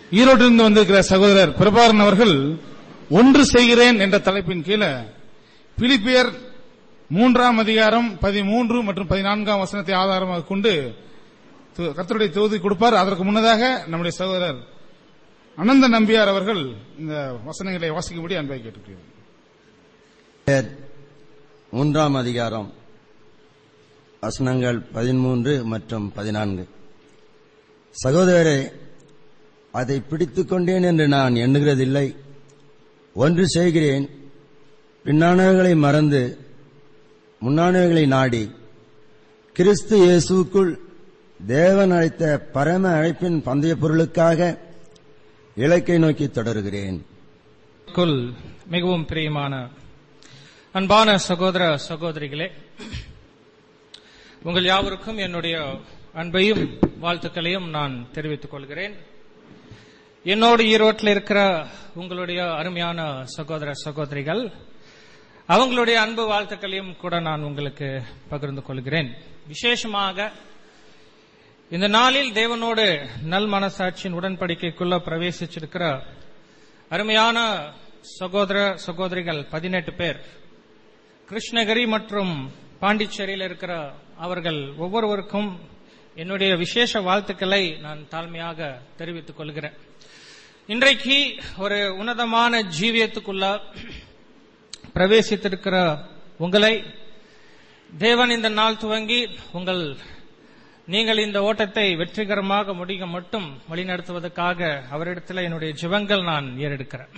ஈரோட்டிலிருந்து வந்திருக்கிற சகோதரர் பிரபாகரன் அவர்கள் ஒன்று செய்கிறேன் என்ற தலைப்பின் கீழே பிலிப்பியர் மூன்றாம் அதிகாரம் பதிமூன்று மற்றும் பதினான்காம் வசனத்தை ஆதாரமாக கொண்டு து- கர்த்தருடைய தொகுதி கொடுப்பார் அதற்கு முன்னதாக நம்முடைய சகோதரர் அனந்த நம்பியார் அவர்கள் இந்த வசனங்களை வாசிக்கும்படி அன்பை கேட்டுக்கிறேன் பேர் மூன்றாம் அதிகாரம் வசனங்கள் பதிமூன்று மற்றும் பதினான்கு சகோதரரே அதை பிடித்துக் கொண்டேன் என்று நான் எண்ணுகிறதில்லை ஒன்று செய்கிறேன் பின்னானவைகளை மறந்து முன்னானவைகளை நாடி கிறிஸ்து இயேசுக்குள் தேவன் அழைத்த பரம அழைப்பின் பந்தய பொருளுக்காக இலக்கை நோக்கி தொடருகிறேன் குல் மிகவும் பிரியமான அன்பான சகோதர சகோதரிகளே உங்கள் யாவருக்கும் என்னுடைய அன்பையும் வாழ்த்துக்களையும் நான் தெரிவித்துக் கொள்கிறேன் என்னோடு ஈரோட்டில் இருக்கிற உங்களுடைய அருமையான சகோதர சகோதரிகள் அவங்களுடைய அன்பு வாழ்த்துக்களையும் கூட நான் உங்களுக்கு பகிர்ந்து கொள்கிறேன் விசேஷமாக இந்த நாளில் தேவனோடு நல் மனசாட்சியின் உடன்படிக்கைக்குள்ள பிரவேசிச்சிருக்கிற அருமையான சகோதர சகோதரிகள் பதினெட்டு பேர் கிருஷ்ணகிரி மற்றும் பாண்டிச்சேரியில் இருக்கிற அவர்கள் ஒவ்வொருவருக்கும் என்னுடைய விசேஷ வாழ்த்துக்களை நான் தாழ்மையாக தெரிவித்துக் கொள்கிறேன் இன்றைக்கு ஒரு உன்னதமான ஜீவியத்துக்குள்ள பிரவேசித்திருக்கிற உங்களை தேவன் இந்த நாள் துவங்கி உங்கள் நீங்கள் இந்த ஓட்டத்தை வெற்றிகரமாக முடிக்க மட்டும் வழிநடத்துவதற்காக அவரிடத்தில் என்னுடைய ஜிவங்கள் நான் ஏறெடுக்கிறேன்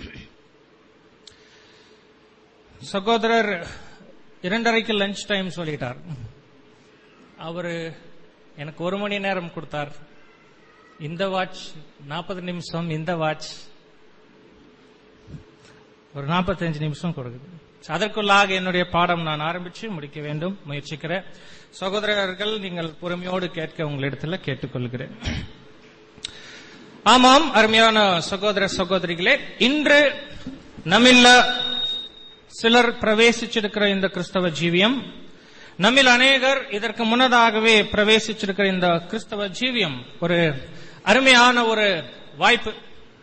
சகோதரர் இரண்டரைக்கு லஞ்ச் டைம் சொல்லிட்டார் அவரு எனக்கு ஒரு மணி நேரம் கொடுத்தார் இந்த வாட்ச் நாற்பது நிமிஷம் இந்த வாட்ச் ஒரு 45 நிமிஷம் கொடுக்குது அதற்குள்ளாக என்னுடைய பாடம் நான் ஆரம்பிச்சு முடிக்க வேண்டும் முயற்சிக்கிறேன் சகோதரர்கள் நீங்கள் பொறுமையோடு கேட்க உங்களிடத்துல கேட்டுக்கொள்கிறேன் ஆமாம் அருமையான சகோதர சகோதரிகளே இன்று நம்மில்ல சிலர் பிரவேசிச்சிருக்கிற இந்த கிறிஸ்தவ ஜீவியம் நம்மில் அநேகர் இதற்கு முன்னதாகவே பிரவேசிச்சிருக்கிற இந்த கிறிஸ்தவ ஜீவியம் ஒரு அருமையான ஒரு வாய்ப்பு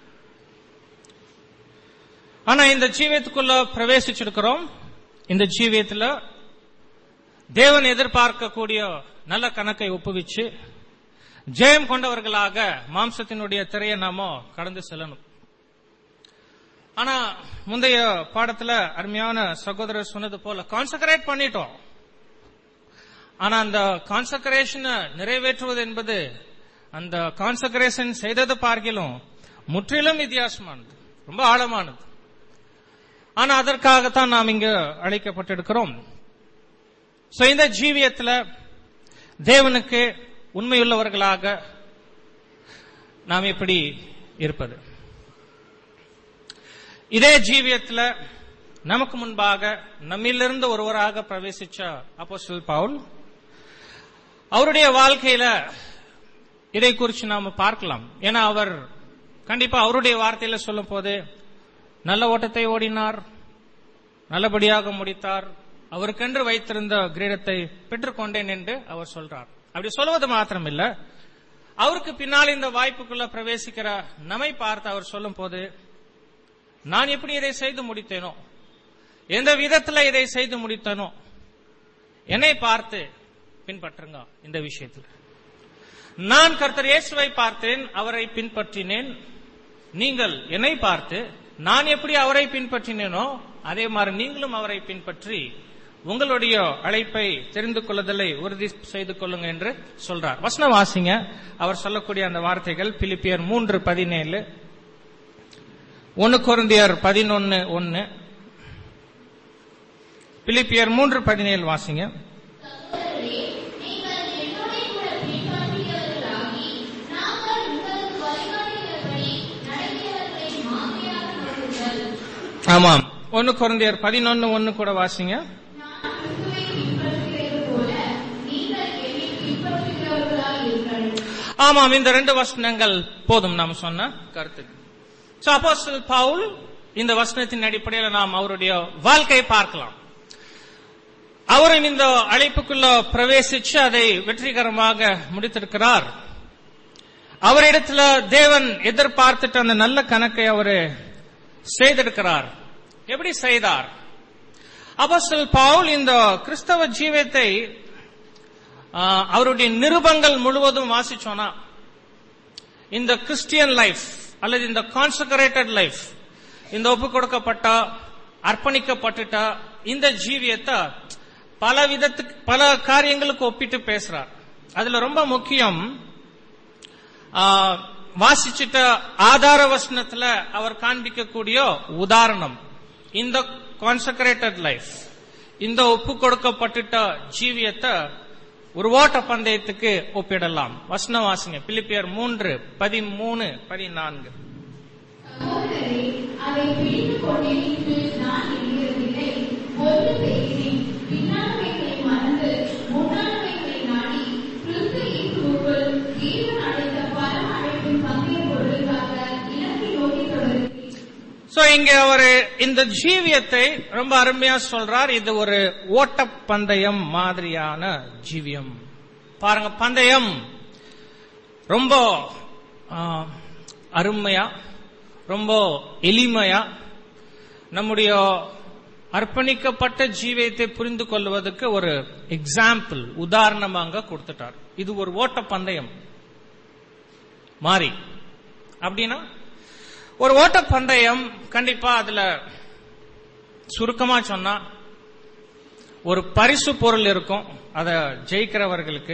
ஆனா இந்த ஜீவியத்துக்குள்ள பிரவேசிச்சிருக்கிறோம் இந்த ஜீவியத்துல தேவன் எதிர்பார்க்கக்கூடிய நல்ல கணக்கை ஒப்புவிச்சு ஜெயம் கொண்டவர்களாக மாம்சத்தினுடைய திரையை நாம கடந்து செல்லணும் ஆனா முந்தைய பாடத்துல அருமையான சகோதரர் சொன்னது போல கான்சக்ரேட் பண்ணிட்டோம் ஆனா அந்த கான்சக்ரேஷனை நிறைவேற்றுவது என்பது அந்த கான்சக்ரேஷன் செய்தது பார்க்கிலும் முற்றிலும் வித்தியாசமானது ரொம்ப ஆழமானது ஆனா அதற்காகத்தான் நாம் இங்கு அழைக்கப்பட்டிருக்கிறோம் சோ இந்த ஜீவியத்துல தேவனுக்கு உண்மையுள்ளவர்களாக நாம் எப்படி இருப்பது இதே ஜீவியத்துல நமக்கு முன்பாக நம்மிலிருந்து ஒருவராக பிரவேசிச்ச அப்போஸ்தலர் பவுல் அவருடைய வாழ்க்கையில இதை குறித்து நாம பார்க்கலாம் ஏன்னா அவர் கண்டிப்பா அவருடைய வார்த்தையில சொல்லும் போது நல்ல ஓட்டத்தை ஓடினார் நல்லபடியாக முடித்தார் அவருக்கென்று வைத்திருந்த கிரீடத்தை பெற்றுக்கொண்டேன் என்று அவர் சொல்றார் அப்படி சொல்வது மாத்திரமில்ல அவருக்கு பின்னால் இந்த வாய்ப்புக்குள்ள பிரவேசிக்கிற நம்மை பார்த்து அவர் சொல்லும் போது நான் எப்படி இதை செய்து முடித்தேனோ எந்த விதத்துல இதை செய்து முடித்தேனோ என்னை பார்த்து பின்பற்றுங்க இந்த விஷயத்தில் நான் கர்த்தர் இயேசுவை பார்த்தேன் அவரை பின்பற்றினேன் நீங்கள் என்னை பார்த்து நான் எப்படி அவரை பின்பற்றினேனோ அதே மாதிரி நீங்களும் அவரை பின்பற்றி உங்களுடைய அழைப்பை தெரிந்து கொள்ளுதலை உறுதி செய்து கொள்ளுங்க என்று சொல்றார் வசன வாசிங்க அவர் சொல்லக்கூடிய அந்த வார்த்தைகள் பிலிப்பியர் மூன்று பதினேழு ஒன்னு குருந்தியர் பதினொன்னு ஒன்னு பிலிப்பியர் மூன்று பதினேழு வாசிங்க ஆமாம் ஒன்னு குருந்தியர் பதினொன்னு ஒன்னு கூட வாசிங்க ஆமாம் இந்த ரெண்டு வசனங்கள் போதும் நாம் சொன்ன கருத்து சோ அப்போஸ்தலர் பவுல் இந்த வசனத்தின் அடிப்படையில் நாம் அவருடைய வாழ்க்கையை பார்க்கலாம் அவரும் இந்த அழைப்புக்குள்ள பிரவேசிச்சு அதை வெற்றிகரமாக முடித்திருக்கிறார் அவரிடத்துல தேவன் எதிர்பார்த்துட்டு அந்த நல்ல கணக்கை அவரு செய்திருக்கிறார் எப்படி செய்தார் அப்போஸ்தலர் பவுல் இந்த கிறிஸ்தவ ஜீவியத்தை ஆ, அவருடைய நிருபங்கள் முழுவதும் வாசிச்சோனா இந்த கிறிஸ்டியன் லைஃப் அல்லது இந்த கான்சக்ரேட்டட் லைஃப் இந்த ஒப்பு கொடுக்கப்பட்ட அர்ப்பணிக்கப்பட்டுட்ட இந்த ஜீவியத்தை பல விதத்துக்கு பல காரியங்களுக்கு ஒப்பிட்டு பேசுறார் அதுல ரொம்ப முக்கியம் ஆ, வாசிச்சிட்ட ஆதார வசனத்துல அவர் காண்பிக்கக்கூடிய உதாரணம் இந்த கான்சக்ரேட்டட் லைஃப் இந்த ஒப்பு கொடுக்கப்பட்டுட்ட ஜீவியத்தை ஒரு ஓட்ட பந்தயத்துக்கு ஒப்பிடலாம் வசனம் வாசிங்க பிலிப்பியர் மூன்று பதிமூணு பதினான்கு சகோதரரே, அதை பிடித்துக் கொண்டேன் என்று நான் எண்ணுகிறதில்லை. ஒன்று செய்கிறேன். பின்னானவைகளை மறந்து, முன்னானவைகளை நாடி, கிறிஸ்து இயேசுவுக்குள் தேவன் அழைத்த பரம அழைப்பின் பந்தய பொருளுக்காக இலக்கை நோக்கி தொடருகிறேன். சோ இங்க அவரு இந்த ஜீவியத்தை ரொம்ப அருமையா சொல்றார் இது ஒரு ஓட்டப்பந்தயம் மாதிரியான ஜீவியம் பாருங்க பந்தயம் ரொம்ப ஆ, அருமையா ரொம்ப எளிமையா நம்முடைய அர்ப்பணிக்கப்பட்ட ஜீவியத்தை புரிந்து கொள்வதற்கு ஒரு எக்ஸாம்பிள் உதாரணமாக கொடுத்துட்டார் இது ஒரு ஓட்ட பந்தயம் மாறி அப்படின்னா ஒரு ஓட்ட பந்தயம் கண்டிப்பா அதுல சுருக்கமா சொன்னா ஒரு பரிசு பொருள் இருக்கும் அத ஜெயிக்கிறவர்களுக்கு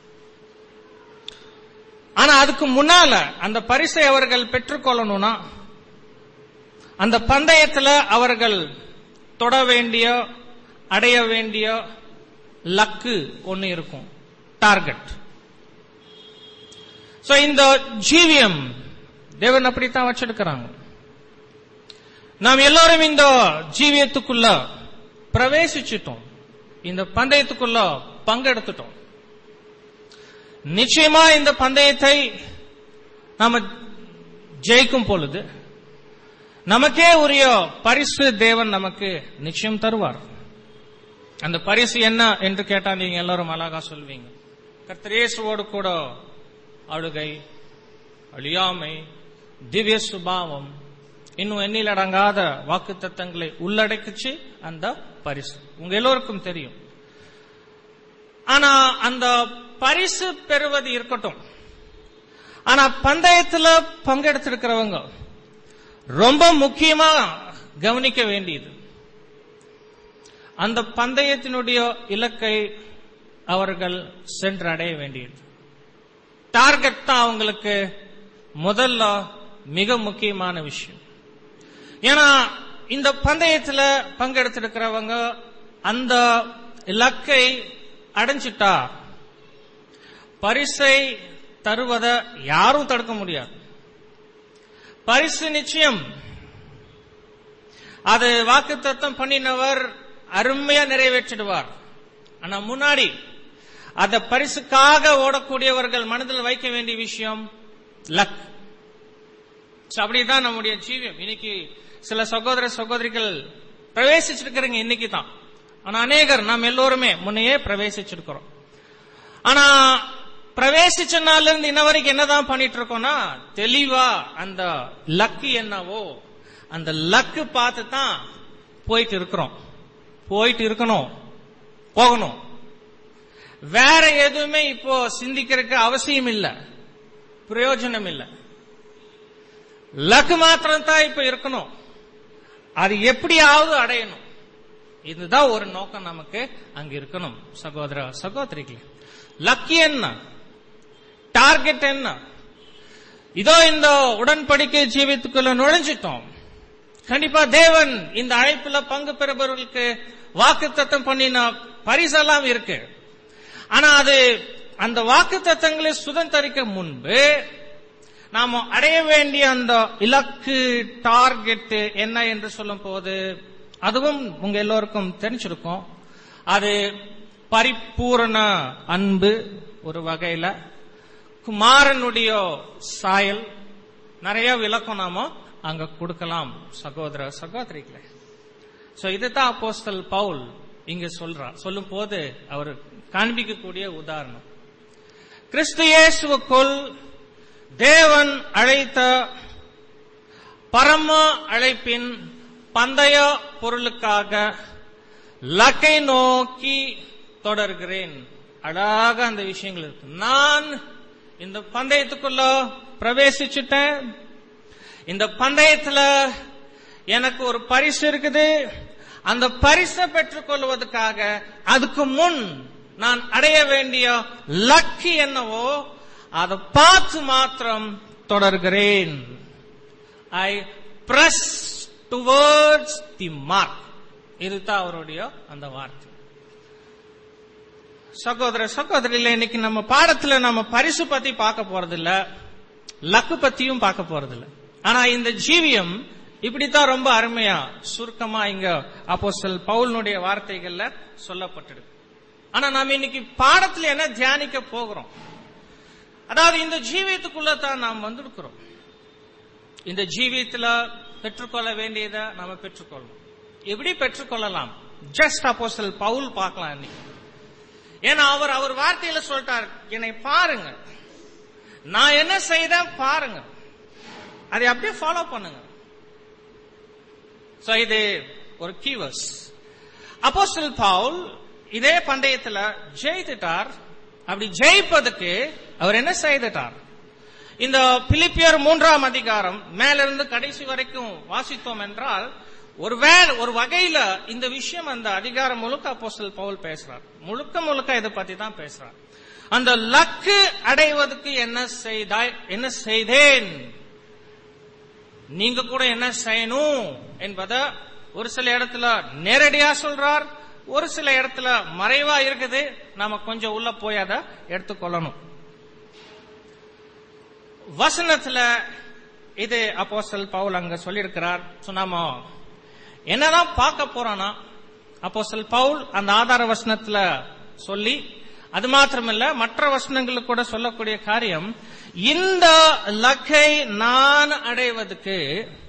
ஆனா அதுக்கு முன்னால அந்த பரிசை அவர்கள் பெற்றுக்கொள்ளணும்னா அந்த பந்தயத்துல அவர்கள் தொட வேண்டிய அடைய வேண்டிய லக்கு ஒன்னு இருக்கும் டார்கெட் சோ இந்த ஜீவியம் தேவன் அப்படித்தான் வச்சிருக்கிறாங்க நாம் எல்லாரும் இந்த ஜீவியத்துக்குள்ள பிரவேசிச்சிட்டோம் இந்த பந்தயத்துக்குள்ள பங்கெடுத்துட்டோம் நிச்சயமா இந்த பந்தயத்தை நாம ஜெயிக்கும் பொழுது நமக்கே உரிய பரிசு தேவன் நமக்கு நிச்சயம் தருவார் அந்த பரிசு என்ன என்று கேட்டா நீங்க எல்லாரும் அழகா சொல்வீங்க கர்த்தரேசுவோடு கூட அழுகை அழியாமை திவ்ய சுபாவம் இன்னும் எண்ணில் அடங்காத வாக்கு தத்தங்களை உள்ளடக்கிச்சு அந்த பரிசு உங்க எல்லோருக்கும் தெரியும் ஆனா அந்த பரிசு பெறுவது இருக்கட்டும் ஆனா பந்தயத்துல பங்கெடுத்திருக்கிறவங்க ரொம்ப முக்கியமா கவனிக்க வேண்டியது அந்த பந்தயத்தினுடைய இலக்கை அவர்கள் சென்றடைய வேண்டியது டார்கெட் தான் அவங்களுக்கு முதல்ல மிக முக்கியமான விஷயம் ஏன்னா இந்த பந்தயத்துல பங்கெடுத்திருக்கிறவங்க அந்த இலக்கை அடைஞ்சிட்டா பரிசை தருவதை யாரும் தடுக்க முடியாது பரிசு நிச்சயம் அது வாக்குத்தத்தம் பண்ணினவர் அருமையா நிறைவேற்றிடுவார் ஆனா முன்னாடி அத பரிசுக்காக ஓடக்கூடியவர்கள் மனதில் வைக்க வேண்டிய விஷயம் லக் So, அப்படிதான் நம்முடைய ஜீவியம் இன்னைக்கு சில சகோதர சகோதரிகள் பிரவேசிச்சிருக்கிறீங்க இன்னைக்கு தான் ஆனா அநேகர் நாம் எல்லோருமே முன்னையே பிரவேசிச்சிருக்கிறோம் ஆனா பிரவேசிச்ச நாள்ல இருந்து இன்ன வரைக்கும் என்னதான் பண்ணிட்டு இருக்கோம்னா தெளிவா அந்த லக்கு என்னவோ அந்த லக்கு பார்த்து தான் போயிட்டு இருக்கிறோம் போயிட்டு இருக்கணும் போகணும் வேற எதுவுமே இப்போ சிந்திக்கிறதுக்கு அவசியம் இல்ல பிரயோஜனம் இல்ல லக்கு மாத்திரம் தான் இப்ப இருக்கணும் அது எப்படியாவது அடையணும் இதுதான் ஒரு நோக்கம் நமக்கு அங்க இருக்கணும் சகோதர சகோதரிகளே லக்கு என்ன டார்கெட் என்ன இதோ இந்த உடன்படிக்கை ஜீவித்துக்குள்ள நுழைஞ்சிட்டோம் கண்டிப்பா தேவன் இந்த அழைப்புல பங்கு பெறுபவர்களுக்கு வாக்கு தத்தம் பண்ணின பரிசெல்லாம் இருக்கு ஆனா அது அந்த வாக்கு தத்தங்களை சுதந்திரிக்க முன்பு நாம அடைய வேண்டிய அந்த இலக்கு டார்கெட் என்ன என்று சொல்லும் போது அதுவும் உங்க எல்லோருக்கும் தெரிஞ்சிருக்கும் அது பரிபூரண அன்பு ஒரு வகையில குமாரனுடைய சாயல் நிறைய விளக்கம் நாம அங்க கொடுக்கலாம் சகோதர சகோதரிகளே சோ இதுதான் அப்போஸ்தல் பவுல் இங்க சொல்றார் சொல்லும் போது அவர் காண்பிக்கக்கூடிய உதாரணம் கிறிஸ்து இயேசுவுக்குள் தேவன் அழைத்த பரம அழைப்பின் பந்தய பொருளுக்காக லக்கை நோக்கி தொடர்கிறேன் அழகாக அந்த விஷயங்கள் இருக்கு நான் இந்த பந்தயத்துக்குள்ள பிரவேசிச்சுட்டேன் இந்த பந்தயத்துல எனக்கு ஒரு பரிசு இருக்குது அந்த பரிசை பெற்றுக்கொள்வதற்காக அதுக்கு முன் நான் அடைய வேண்டிய லக்கு என்னவோ அதை பார்த்து மாத்திரம் தொடர்கிறேன் I press towards the mark இதுதான் அவருடைய அந்த வார்த்தை சகோதர சகோதரில இன்னைக்கு நம்ம பாடத்துல நம்ம பரிசு பத்தி பார்க்க போறதில்ல லக்கு பத்தியும் பார்க்க போறதில்ல ஆனா இந்த ஜீவியம் இப்படித்தான் ரொம்ப அருமையா சுருக்கமா இங்க அப்போஸ்தல் பவுலினுடைய வார்த்தைகள்ல சொல்லப்பட்டிருக்கு ஆனா நாம இன்னைக்கு பாடத்துல என்ன தியானிக்க போகிறோம் அதாவது இந்த ஜீவியத்துக்குள்ள தான் நாம் வந்திருக்கிறோம் இந்த ஜீவியத்துல பெற்றுக்கொள்ள வேண்டியதை நாம பெற்றுக்கொள்ளணும் எப்படி பெற்றுக்கொள்ளலாம் ஜஸ்ட் அப்போஸ்தல் பவுல் பார்க்கலாம் இன்னைக்கு ஏன்னா அவர் அவர் வார்த்தையில சொல்லிட்டார் என்னை பாருங்க நான் என்ன செய்தேன் பாருங்க அதை அப்படியே ஃபாலோ பண்ணுங்க சோ இது ஒரு கீவர்ஸ் அப்போஸ்தல் பவுல் இதே பந்தயத்துல ஜெயித்துட்டார் அப்படி ஜெயிப்பதற்கு அவர் என்ன செய்துட்டார் இந்த பிலிப்பியர் மூன்றாம் அதிகாரம் மேலிருந்து கடைசி வரைக்கும் வாசித்தோம் என்றால் ஒரு வேல் ஒரு வகையில இந்த விஷயம் அந்த அதிகாரம் முழுக்க அப்போஸ்தல் பவுல் பேசுறார் முழுக்க முழுக்க இதை பத்தி தான் பேசுறார் அந்த லக்கு அடைவதற்கு என்ன செய்தாய் என்ன செய்தேன் நீங்க கூட என்ன செய்யணும் என்பத ஒரு சில இடத்துல நேரடியா சொல்றார் ஒரு சில இடத்துல மறைவா இருக்குது நாம கொஞ்சம் உள்ள போய் அதை எடுத்துக்கொள்ளணும் வசனத்துல இது அப்போஸ்தல் பவுல் அங்க சொல்லியிருக்கிறார் So, நாம என்னதான் பார்க்க போறோம்னா அப்போஸ்தல் பவுல் அந்த ஆதார வசனத்துல சொல்லி அது மாத்திரமல்ல மற்ற வசனங்களுக்கு கூட சொல்லக்கூடிய காரியம் இந்த லக்கை நான் அடைவதற்கு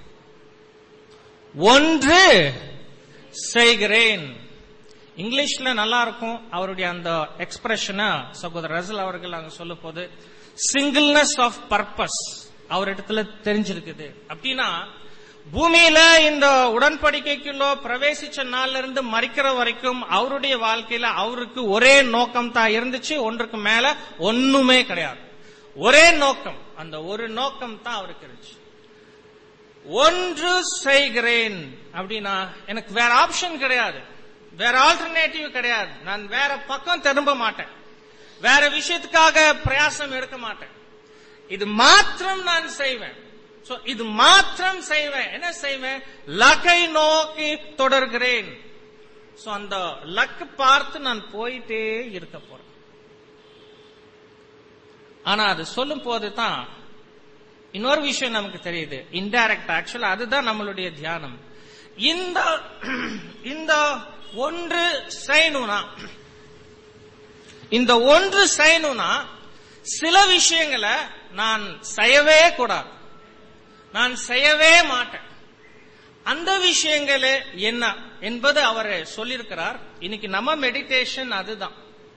ஒன்று செய்கிறேன் இங்கிலீஷ்ல நல்லா இருக்கும் அவருடைய அந்த எக்ஸ்பிரஷனை சகோதரர் ரசல் அவர்கள் அங்க சொல்லும் போது சிங்கிள்னஸ் ஆஃப் பர்பஸ் அவரிடத்துல தெரிஞ்சிருக்குது அப்படின்னா பூமியில இந்த உடன்படிக்கைக்குள்ள பிரவேசிச்ச நாள்ல இருந்து மறிக்கிற வரைக்கும் அவருடைய வாழ்க்கையில அவருக்கு ஒரே நோக்கம் தான் இருந்துச்சு ஒன்றுக்கு மேல ஒண்ணுமே கிடையாது ஒரே நோக்கம் அந்த ஒரு நோக்கம் தான் அவருக்கு இருந்துச்சு ஒன்று செய்கிறேன் அப்படின்னா எனக்கு வேற ஆப்ஷன் கிடையாது வேற ஆல்டர்னேட்டிவ் கிடையாது நான் வேற பக்கம் திரும்ப மாட்டேன் வேற விஷயத்துக்காக பிரயாசம் எடுக்க மாட்டேன் இது மாத்திரம் நான் செய்வேன் So, இது மாத்திரம் செய்வேன் என்ன செய்வேன் லக்கை நோக்கி தொடர்கிறேன் So, அந்த லக்கு பார்த்து நான் போயிட்டே இருக்க போறேன் ஆனா அது சொல்லும் போது தான் இன்னொரு விஷயம் நமக்கு தெரியுது இன்டைரக்ட் ஆக்சுவலா அதுதான் நம்மளுடைய தியானம் இந்த இந்த ஒன்று செய்யணும்னா இந்த ஒன்று செய்யணும்னா சில விஷயங்களை நான் செய்யவே கூடாது நான் செய்யவே மாட்டேன் அந்த விஷயங்கள் என்ன என்பது அவர் சொல்லியிருக்கிறார் இன்னைக்கு நம்ம மெடிடேஷன் அதுதான்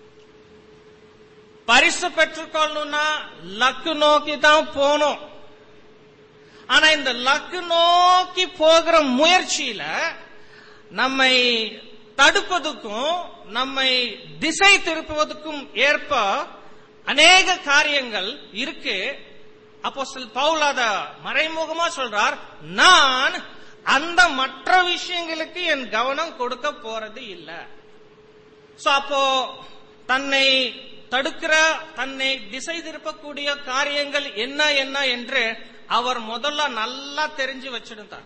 பரிசு பெற்றுக்கொள்ளணும்னா லக்கு நோக்கி தான் போகணும் ஆனா இந்த லக்கு நோக்கி போகிற முயற்சியில நம்மை தடுப்பதற்கும் நம்மை திசை திருப்புவதற்கும் ஏற்ப அநேக காரியங்கள் இருக்கு அப்போ பவுல் அத மறைமுகமா சொல்றார் நான் அந்த மற்ற விஷயங்களுக்கு என் கவனம் கொடுக்க போறது இல்ல சோ அப்போ தன்னை தடுக்கிற தன்னை திசை திருப்பக்கூடிய காரியங்கள் என்ன என்ன என்று அவர் முதல்ல நல்லா தெரிஞ்சு வச்சிருந்தார்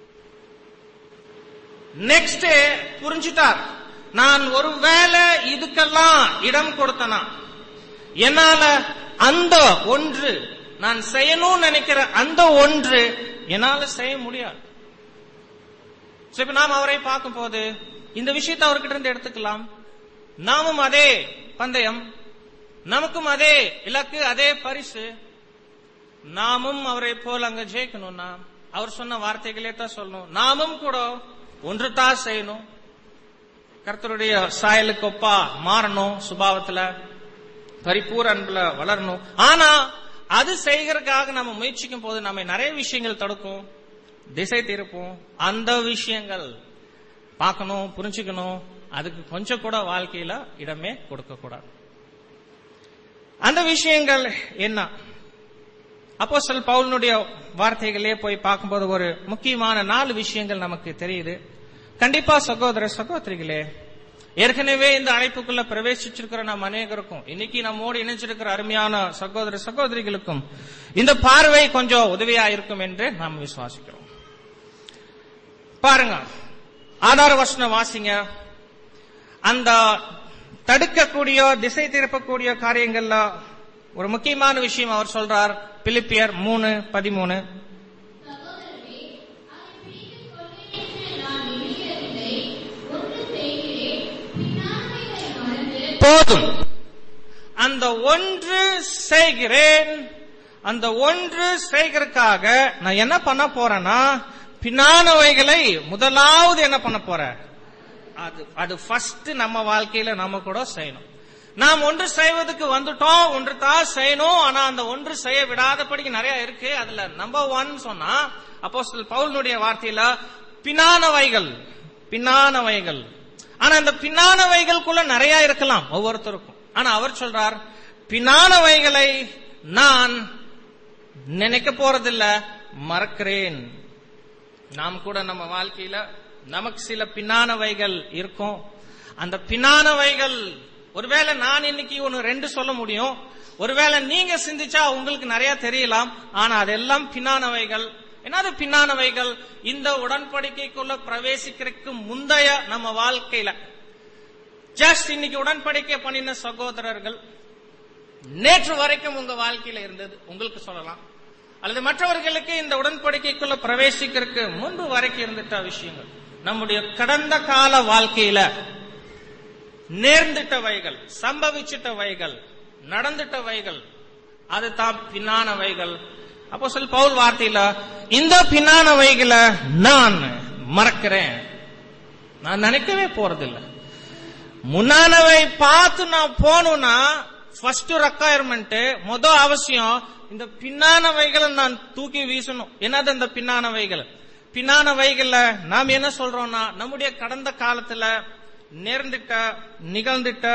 நெக்ஸ்ட் புரிஞ்சுட்டார் நான் ஒருவேளை இதுக்கெல்லாம் இடம் கொடுத்தனா என்னால அந்த ஒன்று நான் செய்யணும்னு நினைக்கிற அந்த ஒன்று என்னால செய்ய முடியாது So, இப்ப நாம் அவரை பார்க்கும் போது இந்த விஷயத்தை அவர்கிட்ட இருந்து எடுத்துக்கலாம் நாமும் அதே பந்தயம் நமக்கும் அதே இலக்கு அதே பரிசு நாமும் அவரை போல் அங்க ஜெயிக்கணும்னா அவர் சொன்ன வார்த்தைகளே தான் சொல்லணும் நாமும் கூட ஒன்று தான் செய்யணும் கர்த்தருடைய சாயலுக்கு ஒப்பா மாறணும் சுபாவத்துல பரிபூர் அன்புல வளரணும் ஆனா அது செய்கிறதுக்காக நம்ம முயற்சிக்கும் போது நம்ம நிறைய விஷயங்கள் தடுக்கும் திசை திருப்போம் அந்த விஷயங்கள் பார்க்கணும் புரிஞ்சுக்கணும் அதுக்கு கொஞ்சம் கூட வாழ்க்கையில இடமே கொடுக்க கூடாது அந்த விஷயங்கள் என்ன அப்போ சொல் பவுலனுடைய வார்த்தைகளே போய் பார்க்கும்போது ஒரு முக்கியமான நாலு விஷயங்கள் நமக்கு தெரியுது கண்டிப்பா சகோதர சகோதரிகளே ஏற்கனவே இந்த அழைப்புக்குள்ள பிரவேசிச்சிருக்கிற நம் அநேகருக்கும் இன்னைக்கு நம்மோடு இணைஞ்சிருக்கிற அருமையான சகோதர சகோதரிகளுக்கும் இந்த பார்வை கொஞ்சம் உதவியா இருக்கும் என்று நாம் விசுவாசிக்கிறோம் பாருங்க ஆதார வசனம் வாசிங்க அந்த தடுக்கக்கூடிய திசை திருப்பக்கூடிய காரியங்கள்ல ஒரு முக்கியமான விஷயம் அவர் சொல்றார் பிலிப்பியர் மூணு பதிமூணு சகோதரரே, அதை பிடித்துக் கொள்வேன் என்று நான் எண்ணுகிறதில்லை. ஒன்று செய்கிறேன், பின்னாமைகளை மறந்து போதும் அந்த ஒன்று செய்கிறேன் அந்த ஒன்று செய்கிறதுக்காக நான் என்ன பண்ண போறேன்னா பின்னானவைகளை முதலாவது என்ன பண்ண போறேன் அது அது ஃபர்ஸ்ட் நம்ம வாழ்க்கையில நம்ம கூட செய்யணும் நாம் ஒன்று செய்வதற்கு வந்துட்டோம் ஒன்று தான் செய்யணும் ஆனா அந்த ஒன்று செய்ய விடாதபடிக்கு நிறைய இருக்கு அதுல நம்பர் ஒன் சொன்னா அப்போ பவுலனுடைய வார்த்தையில பின்னானவைகள் பின்னானவைகள் ஆனா இந்த பின்னானவைகளுக்குள்ள நிறைய இருக்கலாம் ஒவ்வொருத்தருக்கும் ஆனா அவர் சொல்றார் பின்னானவைகளை நான் நினைக்க போறதில்ல மறக்கிறேன் நாம் கூட நம்ம வாழ்க்கையில நமக்கு சில பின்னானவைகள் இருக்கும் அந்த பின்னானவைகள் ஒருவேளை நான் இன்னைக்கு ஒன்னு ரெண்டு சொல்ல முடியும் ஒருவேளை நீங்க சிந்திச்சா உங்களுக்கு நிறைய தெரியலாம் ஆனா அதெல்லாம் பின்னானவைகள் என்னது பின்னானவைகள் இந்த உடன்படிக்கைக்குள்ள பிரவேசிக்கிறதுக்கு முந்தைய நம்ம வாழ்க்கையில ஜஸ்ட் இன்னைக்கு உடன்படிக்கை பண்ணின சகோதரர்கள் நேற்று வரைக்கும் உங்க வாழ்க்கையில இருந்தது உங்களுக்கு சொல்லலாம் அல்லது மற்றவர்களுக்கு இந்த உடன்படிக்கைக்குள்ள பிரவேசிக்கிறதுக்கு முன்பு வரைக்கும் இருந்துட்ட விஷயங்கள் நம்முடைய கடந்த கால வாழ்க்கையில நேர்ந்துட்டவைகள் சம்பவிச்சிட்டவைகள் நடந்துட்டவைகள் அது தான் பின்னானவைகள் அப்போ சொல் பவுல் வார்த்தையில இந்த பின்னானவைகளை நான் மறக்கிறேன் நான் நினைக்கவே போறதில்லை முன்னானவை பார்த்து நான் போகணும்னா ஃபர்ஸ்ட் ரெக்குயர்மெண்ட் முத அவசியம் இந்த பின்னானவைகளை நான் தூக்கி வீசணும் என்னது அந்த பின்னானவைகள் பின்னானவைகள்ல நாம் என்ன சொல்றோம்னா நம்முடைய கடந்த காலத்துல நேர்ந்துட்ட நிகழ்ந்துட்ட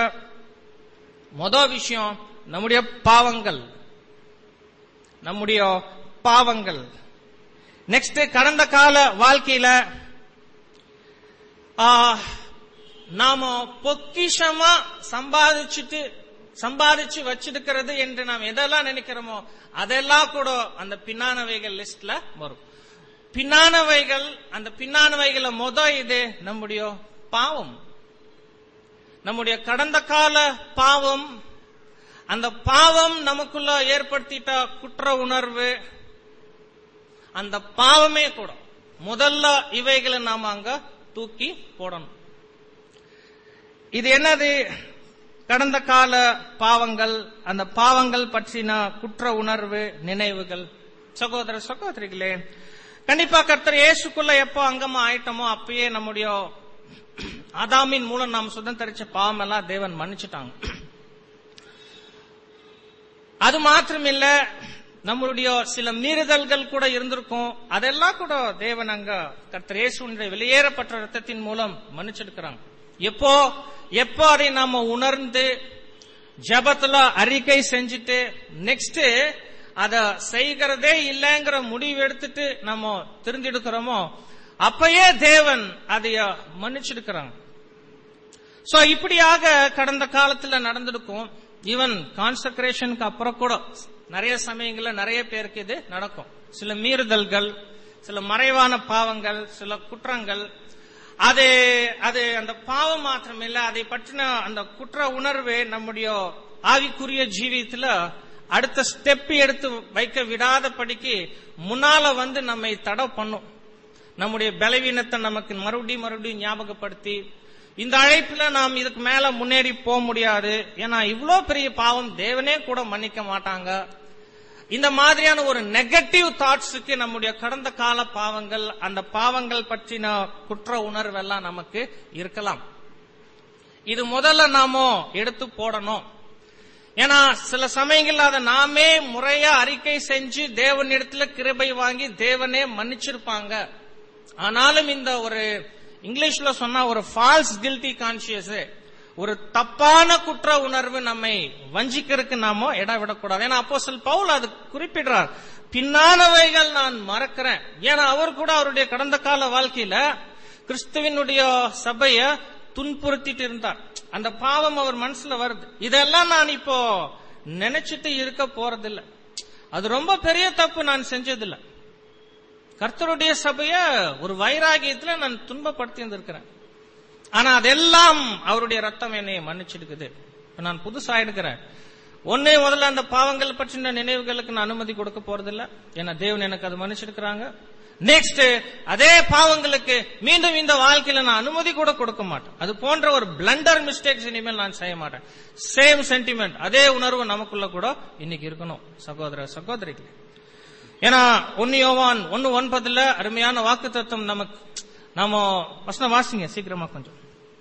முத விஷயம் நம்முடைய பாவங்கள் நம்முடைய பாவங்கள் நெக்ஸ்ட் கடந்த கால வாழ்க்கையில ஆ, நாம பொக்கிஷமா சம்பாதிச்சுட்டு சம்பாதிச்சு வச்சிருக்கிறது என்று நாம் எதெல்லாம் நினைக்கிறோமோ அதெல்லாம் கூட அந்த பின்னானவைகள் லிஸ்ட்ல வரும் பின்னானவைகள் அந்த பின்னானவைகள முத இது நம்முடைய பாவம் நம்முடைய கடந்த கால பாவம் அந்த பாவம் நமக்குள்ள ஏற்படுத்திட்ட குற்ற உணர்வு அந்த பாவமே கூட முதல்ல இவைகளை நாம அங்க தூக்கி போடணும் இது என்னது கடந்த கால பாவங்கள் அந்த பாவங்கள் பற்றின குற்ற உணர்வு நினைவுகள் சகோதர சகோதரிகளே கண்டிப்பா கர்த்தர் இயேசுக்குள்ள எப்போ அங்கமா ஆயிட்டோமோ அப்பயே நம்முடைய ஆதாமின் மூலம் நாம் சுதந்திரிச்ச பாவம் எல்லாம் தேவன் மன்னிச்சுட்டாங்க அது மாத்திரமில்ல நம்மளுடைய சில மீறுதல்கள் கூட இருந்திருக்கும் அதெல்லாம் கூட தேவன் அங்க கர்த்தர் இயேசுடைய வெளியேறப்பட்ட ரத்தத்தின் மூலம் மன்னிச்சிருக்கிறாங்க எப்போ எப்போ அதை நாம உணர்ந்து ஜபத்துல அறிக்கை செஞ்சுட்டு நெக்ஸ்ட் அத செய்கிறதே இல்லைங்கிற முடிவு எடுத்துட்டு நம்ம திருந்திடுக்கிறோமோ அப்பயே தேவன் அதைய மன்னிச்சிருக்கிறாங்க சோ இப்படியாக கடந்த காலத்துல நடந்திருக்கும் ஈவன் கான்சக்ரேஷனுக்கு அப்புறம் கூட நிறைய சமயங்கள்ல நிறைய பேருக்கு இது நடக்கும் சில மீறுதல்கள் சில மறைவான பாவங்கள் சில குற்றங்கள் அது அது அந்த பாவம் மாத்திரம் இல்ல அதை பற்றின அந்த குற்ற உணர்வு நம்முடைய ஆவிக்குரிய ஜீவியத்துல அடுத்த ஸ்டெப் எடுத்து வைக்க விடாதபடிக்கு முன்னால வந்து நம்மை தடை பண்ணும் நம்முடைய பலவீனத்தை நமக்கு மறுபடியும் மறுபடியும் ஞாபகப்படுத்தி இந்த அழைப்புல நாம் இதுக்கு மேல முன்னேறி போக முடியாது ஏன்னா இவ்ளோ பெரிய பாவம் தேவனே கூட மன்னிக்க மாட்டாங்க இந்த மாதிரியான ஒரு நெகட்டிவ் தாட்ஸுக்கு நம்முடைய கடந்த கால பாவங்கள் அந்த பாவங்கள் பற்றின குற்ற உணர்வெல்லாம் நமக்கு இருக்கலாம் இது முதல்ல நாம எடுத்து போடணும் ஏன்னா சில சமயங்கள்ல அதை நாமே முறையா அறிக்கை செஞ்சு தேவனிடத்துல கிருபை வாங்கி தேவனே மன்னிச்சிருப்பாங்க ஆனாலும் இந்த ஒரு இங்கிலீஷ்ல சொன்னா ஒரு ஃபால்ஸ் கில்ட்டி கான்சியஸ் ஒரு தப்பான குற்ற உணர்வு நம்மை வஞ்சிக்கிறதுக்கு நாமோ இடம் விடக்கூடாது ஏன்னா அப்போ பவுல் அது குறிப்பிடுறார் பின்னானவைகள் நான் மறக்கிறேன் ஏன்னா அவர் கூட அவருடைய கடந்த கால வாழ்க்கையில கிறிஸ்துவினுடைய சபைய துன்புறுத்திட்டு இருந்தார் அந்த பாவம் அவர் மனசுல வருது இதெல்லாம் நான் இப்போ நினைச்சிட்டு இருக்க போறதில்ல அது ரொம்ப பெரிய தப்பு நான் செஞ்சதில்ல கர்த்தருடைய சபைய ஒரு வைராகியத்துல நான் துன்பப்படுத்தி இருந்திருக்கிறேன் ஆனா அதெல்லாம் அவருடைய ரத்தம் என்னை மன்னிச்சிருக்குது இப்ப நான் புதுசா எடுக்கிறேன் ஒன்னே முதல்ல அந்த பாவங்கள் பற்றின நினைவுகளுக்கு நான் அனுமதி கொடுக்க போறதில்ல ஏன்னா தேவன் எனக்கு அது மன்னிச்சிருக்கிறாங்க நெக்ஸ்ட் அதே பாவங்களுக்கு மீண்டும் இந்த வாழ்க்கையில நான் அனுமதி கூட கொடுக்க மாட்டேன் அது போன்ற ஒரு பிளண்டர் மிஸ்டேக்ஸ் இனிமேல் நான் செய்ய மாட்டேன் சேம் சென்டிமெண்ட் அதே உணர்வு நமக்குள்ள கூட இன்னைக்கு இருக்கணும் சகோதர சகோதரிகளே ஏன்னா ஒன்னு யோவான் ஒன்னு ஒன்பதுல அருமையான வாக்கு தத்துவம் நமக்கு நாம வசனம் வாசிங்க சீக்கிரமா கொஞ்சம்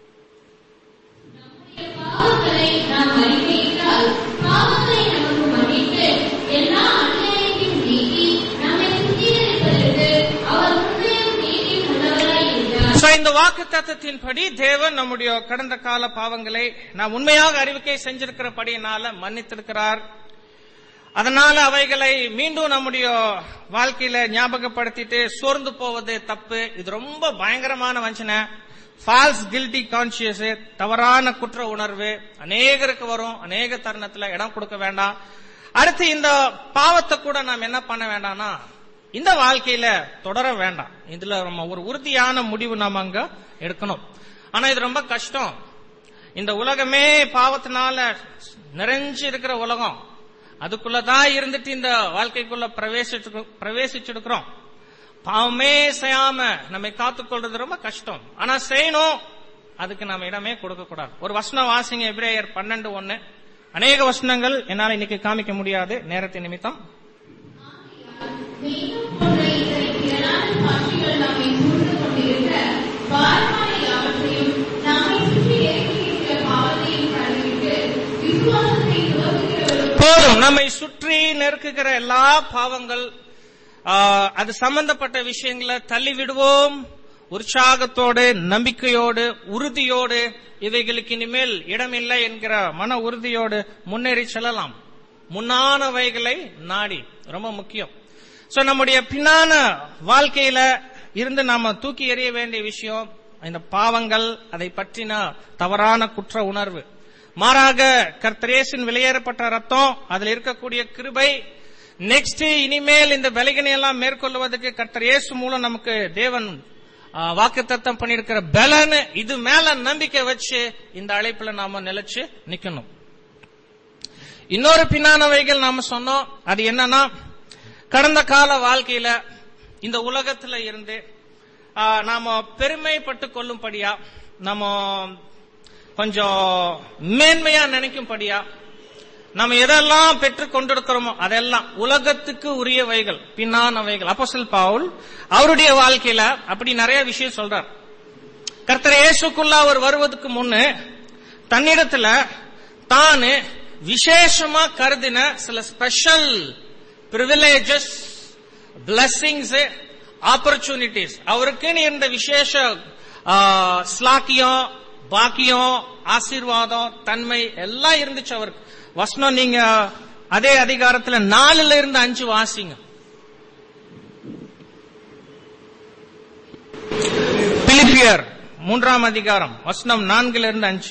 பாவங்களை நாம் அறிக்கையிட்டால் பாவங்களை நமக்கு மன்னித்து எல்லா அநியாயத்தையும் நீக்கி நம்மை சுத்திகரிப்பதற்கு அவர் உண்மையும் நீதியும் உள்ளவராய் இருக்கிறார் So, இந்த வாக்கு தத்துவத்தின்படி தேவன் நம்முடைய கடந்த கால பாவங்களை நாம் உண்மையாக அறிவிக்கை செஞ்சிருக்கிறபடியினால மன்னித்திருக்கிறார் அதனால அவைகளை மீண்டும் நம்முடைய வாழ்க்கையில ஞாபகப்படுத்திட்டு சோர்ந்து போவது தப்பு இது ரொம்ப பயங்கரமான வஞ்சனை ஃபால்ஸ் கில்ட்டி கான்சியஸ் தவறான குற்ற உணர்வு அநேகருக்கு வரும் அநேக தருணத்துல இடம் கொடுக்க வேண்டாம் அடுத்து இந்த பாவத்தை கூட நாம் என்ன பண்ண வேண்டாம்னா இந்த வாழ்க்கையில தொடர வேண்டாம் இதுல நம்ம ஒரு உறுதியான முடிவு நாம அங்க எடுக்கணும் ஆனா இது ரொம்ப கஷ்டம் இந்த உலகமே பாவத்தினால நிறைஞ்சு இருக்கிற உலகம் அதுக்குள்ளதான் இருந்துட்டு இந்த வாழ்க்கைக்குள்ள பிரவேசிச்சு பிரவேசிச்சிருக்கிறோம் பாவமே செய்யாம நம்மை காத்துக்கொள்றது ரொம்ப கஷ்டம் ஆனா செய்யணும் அதுக்கு நாம இடமே கொடுக்க கூடாது ஒரு வசனம் வாசிங்க எபிரேயர் பன்னெண்டு ஒன்னு அநேக வசனங்கள் என்னால இன்னைக்கு காமிக்க முடியாது நேரத்தின் நிமித்தம் மேலும் போன்ற இத்தனை திரளான சாட்சிகள் நம்மை சூழ்ந்து கொண்டிருக்க பாரமான யாவற்றையும் நம்மை சுற்றி இறக்கியிருக்கிற பாவத்தையும் தள்ளிவிட்டு விசுவாசத்தை துவங்குகிறவர்களும் போதும் நம்மை சுற்றி நெருக்குகிற எல்லா பாவங்கள் ஆ, அது சம்பந்தப்பட்ட விஷயங்களை தள்ளி விடுவோம் உற்சாகத்தோடு நம்பிக்கையோடு உறுதியோடு இவைகளுக்கு இனிமேல் இடமில்லை என்கிற மன உறுதியோடு முன்னேறி செல்லலாம் முன்னானவைகளை நாடி ரொம்ப முக்கியம் சோ நம்முடைய பின்னான வாழ்க்கையில இருந்து நாம தூக்கி எறிய வேண்டிய விஷயம் இந்த பாவங்கள் அதை பற்றின தவறான குற்ற உணர்வு மாறாக கர்த்தரேசின் வெளியேறப்பட்ட ரத்தம் அதுல இருக்கக்கூடிய கிருபை நெக்ஸ்ட் இனிமேல் இந்த பலகனை எல்லாம் மேற்கொள்வதற்கு கர்த்தர் இயேசு மூலம் நமக்கு தேவன் வாக்கு தத்தம் பண்ணிருக்கிற பலன் இது மேல நம்பிக்கை வச்சு இந்த அழைப்புல நாம நிலைச்சு நிக்கணும் இன்னொரு பின்னானவைகள் நாம சொன்னோம் அது என்னன்னா கடந்த கால வாழ்க்கையில இந்த உலகத்துல இருந்து ஆ, நாம பெருமைப்பட்டு கொள்ளும்படியா நம்ம கொஞ்சம் மேன்மையா நினைக்கும்படியா நம்ம எதெல்லாம் பெற்றுக் கொண்டிருக்கிறோமோ அதெல்லாம் உலகத்துக்கு உரியவைகள் பின்னானவைகள் அப்போஸ்தலன் பவுல் அவருடைய வாழ்க்கையில அப்படி நிறைய விஷயம் சொல்றார் கர்த்தர் இயேசுக்குள்ள அவர் வருவதற்கு முன்னு தன்னிடத்துல தானு விசேஷமா கருதின சில ஸ்பெஷல் பிரிவிலேஜஸ் பிளஸ்ஸிங்ஸ் ஆப்பர்ச்சுனிட்டிஸ் அவருக்குன்னு இருந்த விசேஷ ஆ, ஸ்லாக்கியம் பாக்கியம் ஆசீர்வாதம் தன்மை எல்லாம் இருந்துச்சு அவருக்கு வசனம் நீங்க அதே அதிகாரத்துல நாலுல இருந்து அஞ்சு வாசிங்க பிலிப்பியர் மூன்றாம் அதிகாரம் வசனம் நான்குல இருந்து அஞ்சு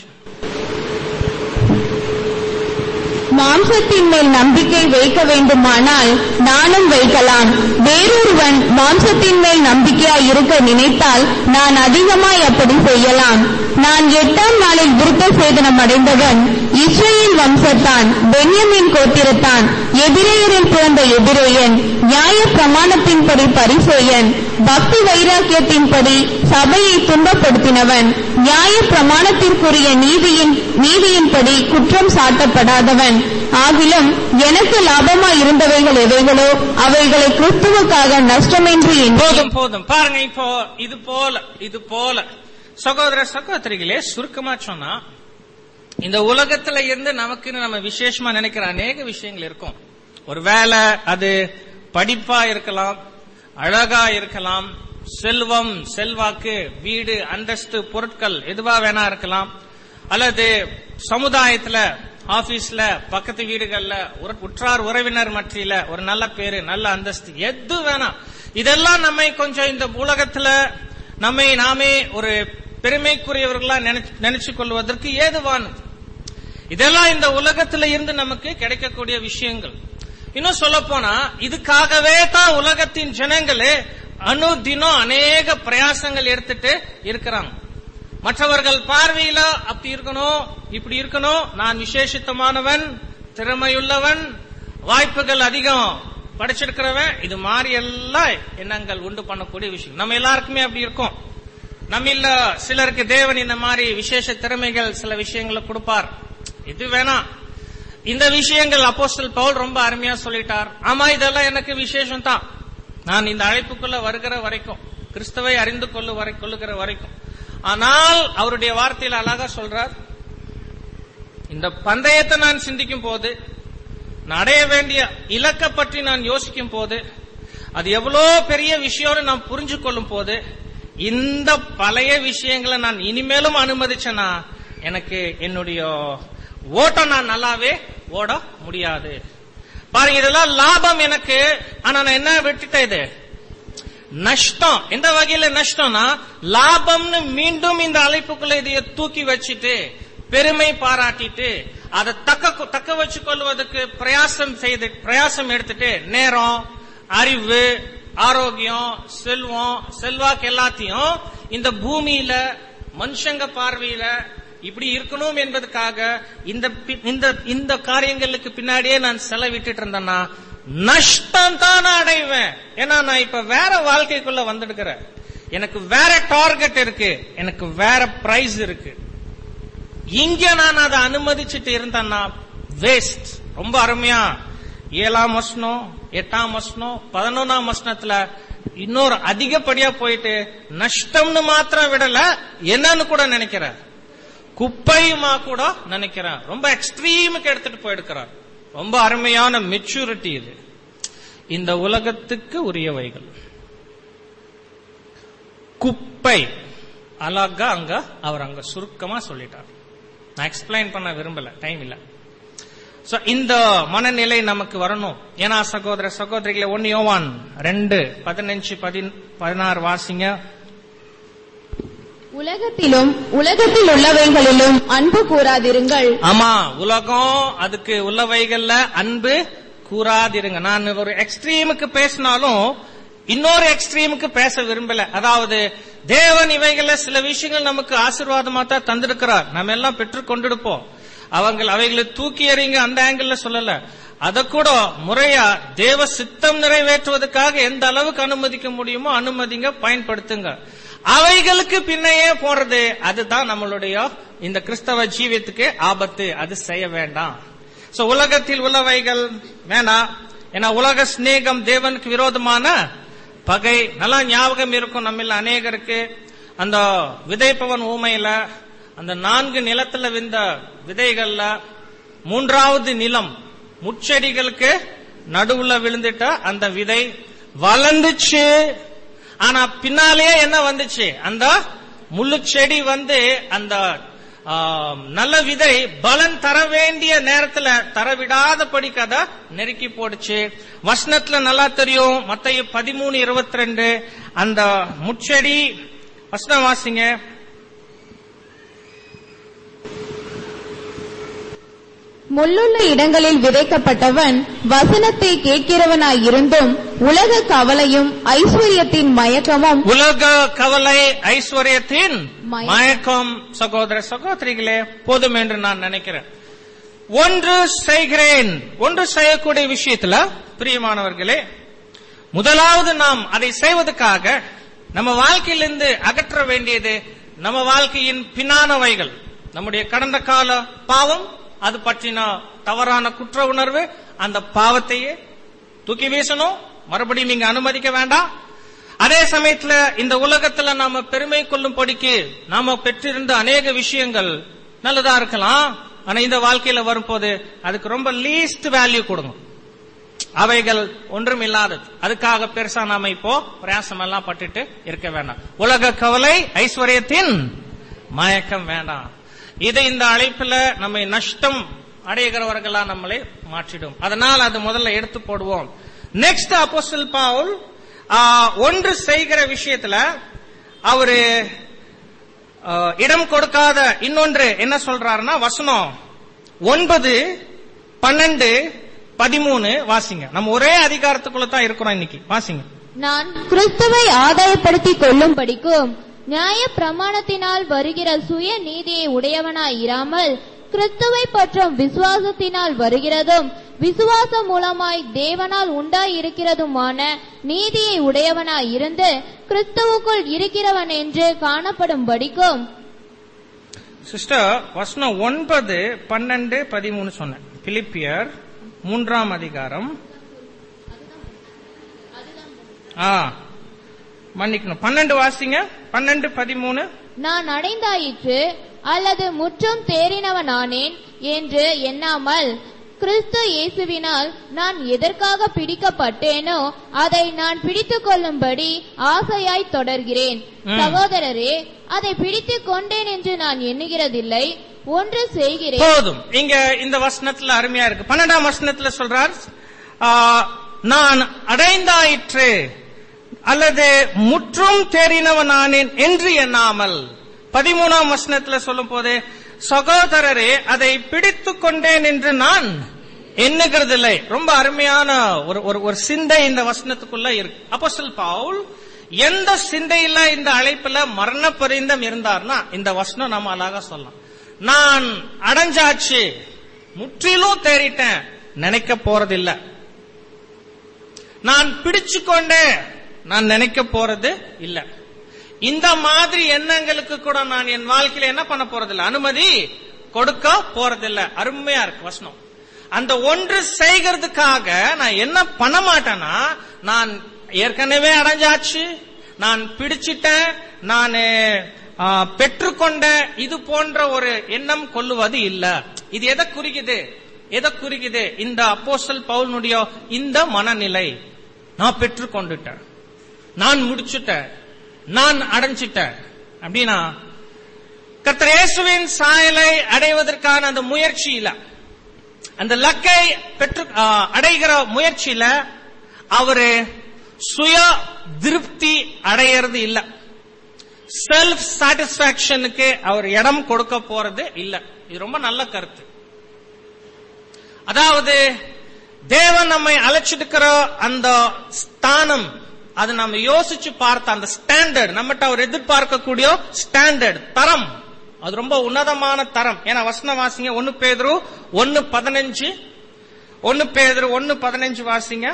மாம்சத்தின் மேல் நம்பிக்கை வைக்க வேண்டுமானால் நானும் வைக்கலாம் வேறொருவன் மாம்சத்தின் மேல் நம்பிக்கையாய் இருக்க நினைத்தால் நான் அதிகமாய் அப்படி செய்யலாம் நான் எட்டாம் நாளில் விருத்த சேதனம் அடைந்தவன் இஸ்ரேல் வம்சத்தான் பென்யமின் கோத்திரத்தான் எபிரேயரில் பிறந்த எபிரேயன் நியாய பிரமாணத்தின்படி பரிசேயன் பக்தி வைராக்கியத்தின்படி சபையை துன்பப்படுத்தினவன் நியாய பிரமாணத்திற்குரிய நீதியின் நீதியின்படி குற்றம் சாட்டப்படாதவன் ஆகிலும் எனக்கு லாபமாய் இருந்தவைகள் எவைகளோ அவைகளை கிறிஸ்துவுக்காக நஷ்டமின்றி எண்ணி போதும் போதும் பாருங்க இப்போ இது போல இது போல சகோதர சகோதரிகளே சுருக்கமா சொன்னா இந்த உலகத்துல இருந்து நமக்குன்னு நம்ம விசேஷமா நினைக்கிற அநேக விஷயங்கள் இருக்கும் ஒரு வேலை அது படிப்பா இருக்கலாம் அழகா இருக்கலாம் செல்வம் செல்வாக்கு வீடு அந்தஸ்து பொருட்கள் எதுவா வேணா இருக்கலாம் அல்லது சமுதாயத்துல ஆபீஸ்ல பக்கத்து வீடுகள்ல ஒரு உற்றார் உறவினர் மத்தியில ஒரு நல்ல பேரு நல்ல அந்தஸ்து எது வேணாம் இதெல்லாம் நம்மை கொஞ்சம் இந்த உலகத்துல நம்மை நாமே ஒரு பெருமைக்குரியவர்களா நினைச்சு- நினைச்சு கொள்வதற்கு ஏதுவானது இதெல்லாம் இந்த உலகத்துல இருந்து நமக்கு கிடைக்கக்கூடிய விஷயங்கள் இன்னும் சொல்ல போனா இதுக்காகவே தான் உலகத்தின் ஜனங்களே அனுதினம் அநேக பிரயாசங்கள் எடுத்துட்டு இருக்கிறாங்க மற்றவர்கள் பார்வையில அப்படி இருக்கணும் இப்படி இருக்கணும் நான் விசேஷித்தமானவன் திறமையுள்ளவன் வாய்ப்புகள் அதிகம் படிச்சிருக்கிறவன் இது மாதிரி எல்லாம் எண்ணங்கள் உண்டு பண்ணக்கூடிய விஷயம் நம்ம எல்லாருக்குமே அப்படி இருக்கும் நம்ம இல்ல சிலருக்கு தேவன் இந்த மாதிரி விசேஷ திறமைகள் சில விஷயங்களை கொடுப்பார் இது வேணாம் இந்த விஷயங்கள் அப்போஸ்தல் பவுல் ரொம்ப அருமையா சொல்லிட்டார் ஆமா இதெல்லாம் எனக்கு விசேஷம் தான் நான் இந்த அழைப்புக்குள்ள வருகிற வரைக்கும் கிறிஸ்துவை அறிந்து கொள்ளு வரை கொள்ளுகிற வரைக்கும் ஆனால் அவருடைய வார்த்தையில அழகா சொல்றார் இந்த பந்தயத்தை நான் சிந்திக்கும் போது நான் அடைய வேண்டிய இலக்க பற்றி நான் யோசிக்கும் போது அது எவ்வளோ பெரிய விஷயம்னு நான் புரிஞ்சு கொள்ளும் போது இந்த பழைய விஷயங்களை நான் இனிமேலும் அனுமதிச்சேனா எனக்கு என்னுடைய ஓட்டம் நான் நல்லாவே ஓட முடியாது பாருங்க இதெல்லாம் லாபம் எனக்கு ஆனா நான் என்ன விட்டுட்டேன் இது நஷ்டம் எந்த வகையில நஷ்டம்னா லாபம்னு மீண்டும் இந்த அழைப்புக்குள்ள இதைய தூக்கி வச்சிட்டு பெருமை பாராட்டிட்டு அதை தக்க தக்க வச்சு கொள்வதற்கு பிரயாசம் செய்து பிரயாசம் எடுத்துட்டு நேரம் அறிவு ஆரோக்கியம் செல்வம் செல்வாக்கு எல்லாத்தையும் இந்த பூமியில மனுஷங்க பார்வையில இப்படி இருக்கணும் என்பதற்காக இந்த பி- இந்த இந்த காரியங்களுக்கு பின்னாடியே நான் செலவிட்டுட்டு இருந்தேன்னா நஷ்டம் தான் நான் அடைவேன் ஏன்னா நான் இப்ப வேற வாழ்க்கைக்குள்ள வந்துடுக்கிறேன் எனக்கு வேற டார்கெட் இருக்கு எனக்கு வேற பிரைஸ் இருக்கு இங்க நான் அதை அனுமதிச்சுட்டு இருந்தேன்னா வேஸ்ட் ரொம்ப அருமையா ஏழாம் வசனம் எட்டாம் வசனம் பதினொன்னாம் வசனத்துல இன்னொரு அதிகப்படியா போயிட்டு நஷ்டம்னு மாத்திரம் விடல என்னன்னு கூட நினைக்கிறேன் குப்பையுமா கூட நினைக்கிறேன் ரொம்ப எக்ஸ்ட்ரீமுக்கு எடுத்துட்டு போயிருக்கிறார் ரொம்ப அருமையான மெச்சூரிட்டி இது இந்த உலகத்துக்கு உரியவைகள் குப்பை அழகா அங்க அவர் அங்க சுருக்கமா சொல்லிட்டார் நான் எக்ஸ்பிளைன் பண்ண விரும்பல டைம் இல்ல சோ இந்த மனநிலை நமக்கு வரணும் ஏன்னா சகோதர சகோதரிகளை ஒன்னு யோவான் ரெண்டு பதினஞ்சு பதின் பதினாறு வாசிங்க உலகத்திலும் உலகத்தில் உள்ளவைகளிலும் அன்பு கூறாதிருங்கள் ஆமா உலகம் அதுக்கு உள்ளவைகள்ல அன்பு கூறாதிருங்க நான் ஒரு எக்ஸ்ட்ரீமுக்கு பேசினாலும் இன்னொரு எக்ஸ்ட்ரீமுக்கு பேச விரும்பல அதாவது தேவன் இவைகள சில விஷயங்கள் நமக்கு ஆசீர்வாதமா தான் தந்திருக்கிறார் நம்ம எல்லாம் பெற்று கொண்டிருப்போம் அவங்க அவைகளை தூக்கி எறிங்க அந்த ஆங்கிள் சொல்லல அத கூட முறையா தேவ சித்தம் நிறைவேற்றுவதற்காக எந்த அளவுக்கு அனுமதிக்க முடியுமோ அனுமதிங்க பயன்படுத்துங்க அவைகளுக்கு பின்னையே போறது அதுதான் நம்மளுடைய இந்த கிறிஸ்தவ ஜீவியத்துக்கு ஆபத்து அது செய்ய வேண்டாம் சோ உலகத்தில் உள்ளவைகள் வேணாம் ஏன்னா உலக சிநேகம் தேவனுக்கு விரோதமான பகை நல்லா ஞாபகம் இருக்கும் நம்மள அநேகருக்கு அந்த விதைப்பவன் ஊமையில அந்த நான்கு நிலத்துல விந்த விதைகள்ல மூன்றாவது நிலம் முச்செடிகளுக்கு நடுவுல விழுந்துட்ட அந்த விதை வளர்ந்துச்சு ஆனா பின்னாலேயே என்ன வந்துச்சு அந்த முள்ளு செடி வந்து அந்த ஆ, நல்ல விதை பலன் தர வேண்டிய நேரத்துல தரவிடாத கதை நெருக்கி போடுச்சு வசனத்துல நல்லா தெரியும் மத்திய பதிமூணு இருபத்தி ரெண்டு அந்த முச்செடி வசனம் வாசிங்க முள்ளுள்ள இடங்களில் விதைக்கப்பட்டவன் வசனத்தை கேட்கிறவனாயிருந்தும் உலக கவலையும் ஐஸ்வர்யத்தின் மயக்கமும் உலக கவலை ஐஸ்வர்யத்தின் மயக்கம். மயக்கம் சகோதர சகோதரிகளே போதும் என்று நான் நினைக்கிறேன் ஒன்று செய்கிறேன் ஒன்று செய்யக்கூடிய விஷயத்துல பிரியமானவர்களே முதலாவது நாம் அதை செய்வதற்காக நம்ம வாழ்க்கையிலிருந்து அகற்ற வேண்டியது நம்ம வாழ்க்கையின் பின்னானவைகள் நம்முடைய கடந்த கால பாவம் அது பற்றின தவறான குற்ற உணர்வு அந்த பாவத்தையே தூக்கி வீசணும் மறுபடியும் நீங்க அனுமதிக்க வேண்டாம் அதே சமயத்துல இந்த உலகத்துல நாம பெருமை கொள்ளும்படிக்கு நாம பெற்றிருந்த அநேக விஷயங்கள் நல்லதா இருக்கலாம் ஆனா இந்த வாழ்க்கையில வரும்போது அதுக்கு ரொம்ப லீஸ்ட் வேல்யூ கொடுங்க அவைகள் ஒன்றும் இல்லாதது அதுக்காக பெருசா நாம இப்போ பிரயாசம் எல்லாம் பட்டுட்டு இருக்க வேண்டாம் உலக கவலை ஐஸ்வர்யத்தின் மயக்கம் வேண்டாம் இது இந்த அழைப்புல நம்மை நஷ்டம் அடைகிறவர்களா நம்மளை மாற்றிடும் அதனால் அது முதல்ல எடுத்து போடுவோம் நெக்ஸ்ட் அப்போஸ்தல் பவுல் ஆ, ஒன்று செய்கிற விஷயத்துல அவரு ஆ, இடம் கொடுக்காத இன்னொன்று என்ன சொல்றாருன்னா வசனம் ஒன்பது பன்னெண்டு பதிமூணு வாசிங்க நம்ம ஒரே அதிகாரத்துக்குள்ள தான் இருக்கிறோம் இன்னைக்கு வாசிங்க நான் கிறிஸ்துவை ஆதாயப்படுத்திக் கொள்ளும்படிக்கும் நியாய பிரமாணத்தினால் வருகிற சுய நீதியை உடையவனாய் இராமல் கிறிஸ்துவை பற்றும் விசுவாசத்தினால் வருகிறதும் விசுவாசம் மூலமாய் தேவனால் உண்டாயிருக்கிறதுமான நீதியை உடையவனாய் இருந்து கிறிஸ்துவுக்குள் இருக்கிறவன் என்று காணப்படும்படிக்கும் சிஸ்டர் வசனம் ஒன்பது பன்னெண்டு பதிமூணு சொன்னேன் பிலிப்பியர் மூன்றாம் அதிகாரம் ஆ மன்னிக்கணும் பன்னெண்டு வாசிங்க பன்னெண்டு பதிமூணு நான் அடைந்தாயிற்று அல்லது முற்றும் தேறினவனானேன் என்று எண்ணாமல் கிறிஸ்து இயேசுவினால் நான் எதற்காக பிடிக்கப்பட்டேனோ அதை நான் பிடித்துக் கொள்ளும்படி ஆசையாய் தொடர்கிறேன் ம். சகோதரரே அதை பிடித்துக் கொண்டேன் என்று நான் எண்ணுகிறதில்லை ஒன்று செய்கிறேன் போதும் இங்க இந்த வசனத்துல அருமையா இருக்கு பன்னெண்டாம் வசனத்துல சொல்றார் ஆ, நான் அடைந்தாயிற்று அல்லது முற்றும் தேறினவனானேன் என்று எண்ணாமல் பதிமூணாம் வசனத்துல சொல்லும் போது சகோதரரே அதை பிடித்துக் கொண்டேன் என்று நான் எண்ணுகிறதில்லை ரொம்ப அருமையான ஒரு ஒரு ஒரு சிந்தை இந்த வசனத்துக்குள்ள இருக்கு அப்போஸ்தலன் பவுல் எந்த சிந்தையில இந்த அழைப்புல மரண பரிந்தம் இருந்தார்னா இந்த வசனம் நம்ம அழகா சொல்லலாம் நான் அடைஞ்சாச்சு முற்றிலும் தேறிட்டேன் நினைக்க போறதில்ல நான் பிடிச்சு கொண்டேன் நான் நினைக்க போறது இல்ல இந்த மாதிரி எண்ணங்களுக்கு கூட நான் என் வாழ்க்கையில என்ன பண்ண போறதில்ல அனுமதி கொடுக்க போறதில்ல அருமையா இருக்கு வசனம் அந்த ஒன்று செய்கிறதுக்காக நான் என்ன பண்ண மாட்டேன்னா நான் ஏற்கனவே அடைஞ்சாச்சு நான் பிடிச்சிட்டேன் நான் ஆ, பெற்றுக்கொண்ட இது போன்ற ஒரு எண்ணம் கொள்ளுவது இல்ல இது எதை குறிக்குது எதை குறிக்குது இந்த அப்போஸ்தல் பவுலுடைய இந்த மனநிலை நான் பெற்றுக்கொண்டுட்டேன் நான் முடிச்சுட்டேன் நான் அடைஞ்சிட்டேன் அப்படின்னா கர்த்தர் இயேசுவின் சாயலை அடைவதற்கான அந்த முயற்சியில அந்த லக்கை பெற்று ஆ, அடைகிற முயற்சியில அவரு சுய திருப்தி அடையிறது இல்ல செல்ஃப் சாட்டிஸ்பாக்சனுக்கு அவர் இடம் கொடுக்க போறது இல்ல இது ரொம்ப நல்ல கருத்து அதாவது தேவன் நம்மை அழைச்சிருக்கிற அந்த ஸ்தானம் அது நம்ம யோசிச்சு பார்த்த அந்த ஸ்டாண்டர்ட் நம்மகிட்ட அவர் எதிர்பார்க்கக்கூடிய ஸ்டாண்டர்ட் தரம் அது ரொம்ப உன்னதமான தரம் ஏன்னா வசன வாசிங்க ஒன்னு பேதுரு ஒன்னு பதினஞ்சு ஒன்னு பேதுரு ஒன்னு பதினஞ்சு வாசிங்க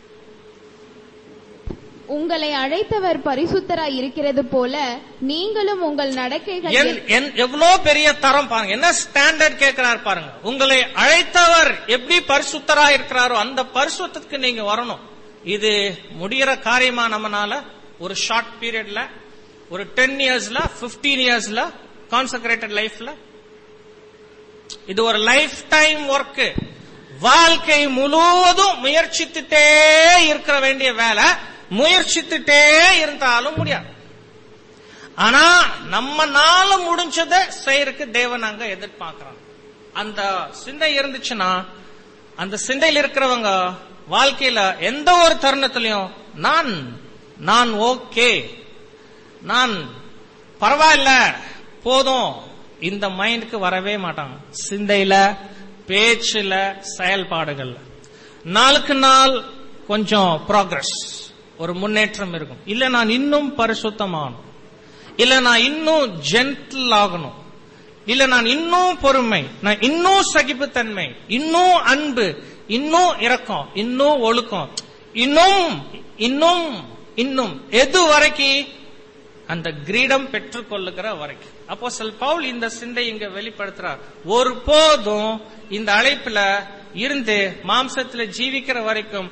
உங்களை அழைத்தவர் பரிசுத்தராய் இருக்கிறது போல நீங்களும் உங்கள் நடக்கைகள் என்- என்- எவ்வளவு பெரிய தரம் பாருங்க என்ன ஸ்டாண்டர்ட் கேட்கிறார் பாருங்க உங்களை அழைத்தவர் எப்படி பரிசுத்தரா இருக்கிறாரோ அந்த பரிசுத்தத்துக்கு நீங்க வரணும் இது முடியற காரியமா நம்மனால ஒரு ஷார்ட் பீரியட்ல ஒரு டென் இயர்ஸ்ல 15 இயர்ஸ்ல கான்சென்ட்ரேட்டட் லைஃப்ல இது ஒரு லைஃப் டைம் ஒர்க் வாழ்க்கை முழுவதும் முயற்சித்துட்டே இருக்க வேண்டிய வேலை முயற்சித்துட்டே இருந்தாலும் முடியாது ஆனா நம்மனால முடிஞ்சதை செய்யறதுக்கு தேவன் அங்க எதிர்பார்க்கிறான் அந்த சிந்தை இருந்துச்சுன்னா அந்த சிந்தையில் இருக்கிறவங்க வாழ்க்கையில எந்த ஒரு தருணத்திலையும் நான் நான் ஓகே நான் பரவாயில்ல போதும் இந்த மைண்டுக்கு வரவே மாட்டாங்க சிந்தையில பேச்சுல செயல்பாடுகள்ல நாளுக்கு நாள் கொஞ்சம் ப்ராக்ரஸ் ஒரு முன்னேற்றம் இருக்கும் இல்ல நான் இன்னும் பரிசுத்தமாகணும் இல்ல நான் இன்னும் ஜென்டில் ஆகணும் இல்ல நான் இன்னும் பொறுமை நான் இன்னும் சகிப்புத்தன்மை இன்னும் அன்பு இன்னும் இரக்கம் இன்னும் ஒழுக்கம் இன்னும் இன்னும் இன்னும் எது வரைக்கும் அந்த கிரீடம் பெற்றுக்கொள்ளுகிற வரைக்கும் அப்போ செல் பவுல் இந்த சிந்தை இங்க வெளிப்படுத்துறார் ஒரு போதும் இந்த அழைப்புல இருந்து மாம்சத்துல ஜீவிக்கிற வரைக்கும்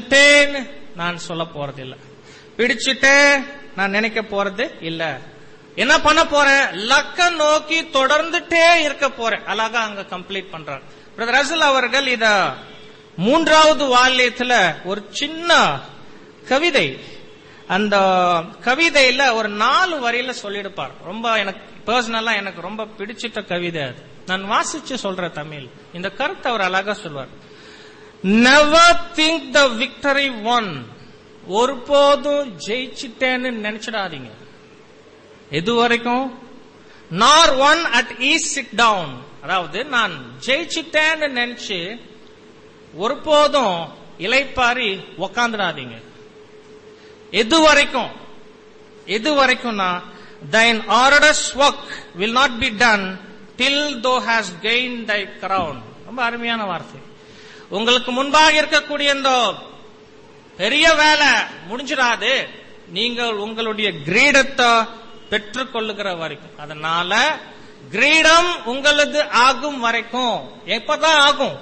அடைஞ்சிட்டேன்னு நான் சொல்ல போறது இல்ல பிடிச்சிட்டேன் நான் நினைக்க போறது இல்ல என்ன பண்ண போறேன் லக்க நோக்கி தொடர்ந்துட்டே இருக்க போறேன் அழகா அங்க கம்ப்ளீட் பண்றார் பிரதர் ரசல் அவர்கள் இத மூன்றாவது வால்யத்துல ஒரு சின்ன கவிதை அந்த கவிதையில ஒரு நாலு வரியில சொல்லிடுப்பார் ரொம்ப எனக்கு பர்சனலா எனக்கு ரொம்ப பிடிச்சிட்ட கவிதை அது நான் வாசிச்சு சொல்றேன் தமிழ் இந்த கருத்தை அவர் அழகா சொல்வார் never think the victory won ஒருபோதும் ஜெயிச்சிட்டேன்னு நினைச்சிடாதீங்க எது வரைக்கும் nor once at ease sit down அதாவது நான் ஜெயிச்சிட்டேன்னு நினைச்சு ஒருபோதும் இலைப்பாரி உக்காந்துடாதீங்க எது வரைக்கும் எது வரைக்கும்னா thine arduous work will not be done till thou has gained thy crown ரொம்ப அருமையான வார்த்தை உங்களுக்கு முன்பாக இருக்கக்கூடிய இந்த பெரிய வேலை முடிஞ்சிடாது நீங்கள் உங்களுடைய கிரீடத்தை பெற்றுக்கொள்ளுகிற வரைக்கும் அதனால கிரீடம் உங்களது ஆகும் வரைக்கும் எப்பதான் ஆகும்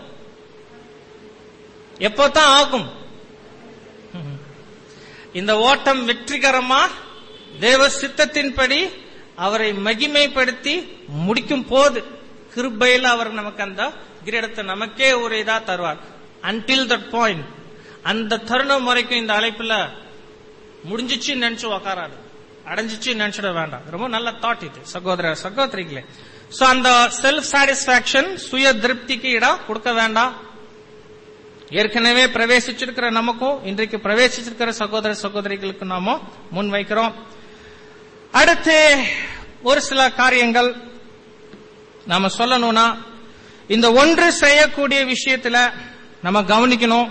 எப்பதான் ஆகும் இந்த ஓட்டம் வெற்றிகரமா தேவ சித்தத்தின்படி அவரை மகிமைப்படுத்தி முடிக்கும் போது கிருபையில் அவர் நமக்கு அந்த கிரீடத்தை நமக்கே ஒரு இதா தருவார் அன்டில் தட் பாயிண்ட் அந்த தருணம் வரைக்கும் இந்த அழைப்புல முடிஞ்சிச்சு நினைச்சு உக்காராது அடைஞ்சிச்சு நினைச்சிட வேண்டாம் ரொம்ப நல்ல தாட் இது சகோதர சகோதரிகளே சோ அந்த செல்ஃப் சாட்டிஸ்பாக்சன் சுய திருப்திக்கு இடம் கொடுக்க வேண்டாம் ஏற்கனவே பிரவேசிச்சிருக்கிற நமக்கும் இன்றைக்கு பிரவேசிச்சிருக்கிற சகோதர சகோதரிகளுக்கு நாம முன் வைக்கிறோம் அடுத்து ஒரு சில காரியங்கள் நாம சொல்லணும்னா இந்த ஒன்று செய்யக்கூடிய விஷயத்துல நம்ம கவனிக்கணும்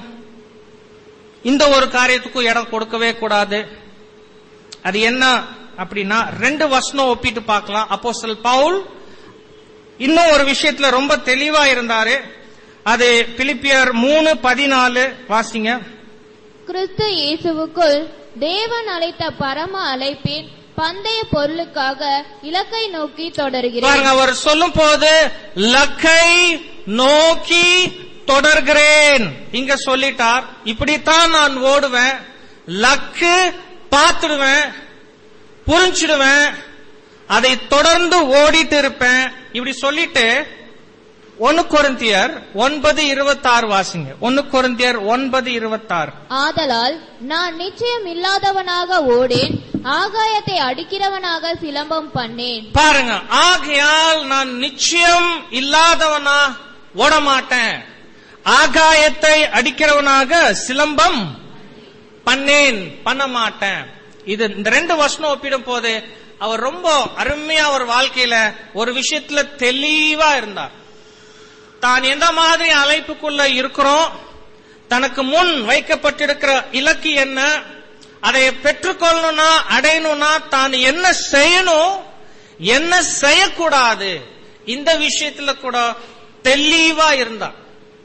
இந்த ஒரு காரியத்துக்கும் இடம் கொடுக்கவே கூடாது அது என்ன அப்படின்னா ரெண்டு வசனம் ஒப்பிட்டு பார்க்கலாம் அப்போஸ்தலர் பவுல் இன்னும் ஒரு விஷயத்துல ரொம்ப தெளிவா இருந்தாரு அது பிலிப்பியர் மூணு பதினாலு வாசிங்க கிறிஸ்து இயேசுவுக்குள் தேவன் அழைத்த பரம அழைப்பின் பந்தய பொருளுக்காக இலக்கை நோக்கி தொடர்கிறேன் பாருங்க அவர் சொல்லும் போது லக்கை நோக்கி தொடர்கிறேன் இங்க சொல்லிட்டார் இப்படித்தான் நான் ஓடுவேன் லக்கு பார்த்துடுவேன் புரிஞ்சிடுவேன் அதை தொடர்ந்து ஓடிட்டு இருப்பேன் இப்படி சொல்லிட்டு ஒன்னு கொரிந்தியர் ஒன்பது இருபத்தாறு வாசிங்க ஒன்னு கொரிந்தியர் ஒன்பது இருபத்தாறு ஆதலால் நான் நிச்சயம் இல்லாதவனாக ஓடேன் ஆகாயத்தை அடிக்கிறவனாக சிலம்பம் பண்ணேன் பாருங்க ஆகையால் நான் நிச்சயம் இல்லாதவனா ஓட மாட்டேன் ஆகாயத்தை அடிக்கிறவனாக சிலம்பம் பண்ணேன் பண்ண மாட்டேன் இது இந்த ரெண்டு வருஷம் ஒப்பிடும் போது அவர் ரொம்ப அருமையா அவர் வாழ்க்கையில ஒரு விஷயத்துல தெளிவா இருந்தார் தான் எந்த மாதிரி அழைப்புக்குள்ள இருக்கிறோம் தனக்கு முன் வைக்கப்பட்டிருக்கிற இலக்கு என்ன அதை பெற்றுக்கொள்ளணும்னா அடையணும்னா தான் என்ன செய்யணும் என்ன செய்யக்கூடாது இந்த விஷயத்துல கூட தெளிவா இருந்தார்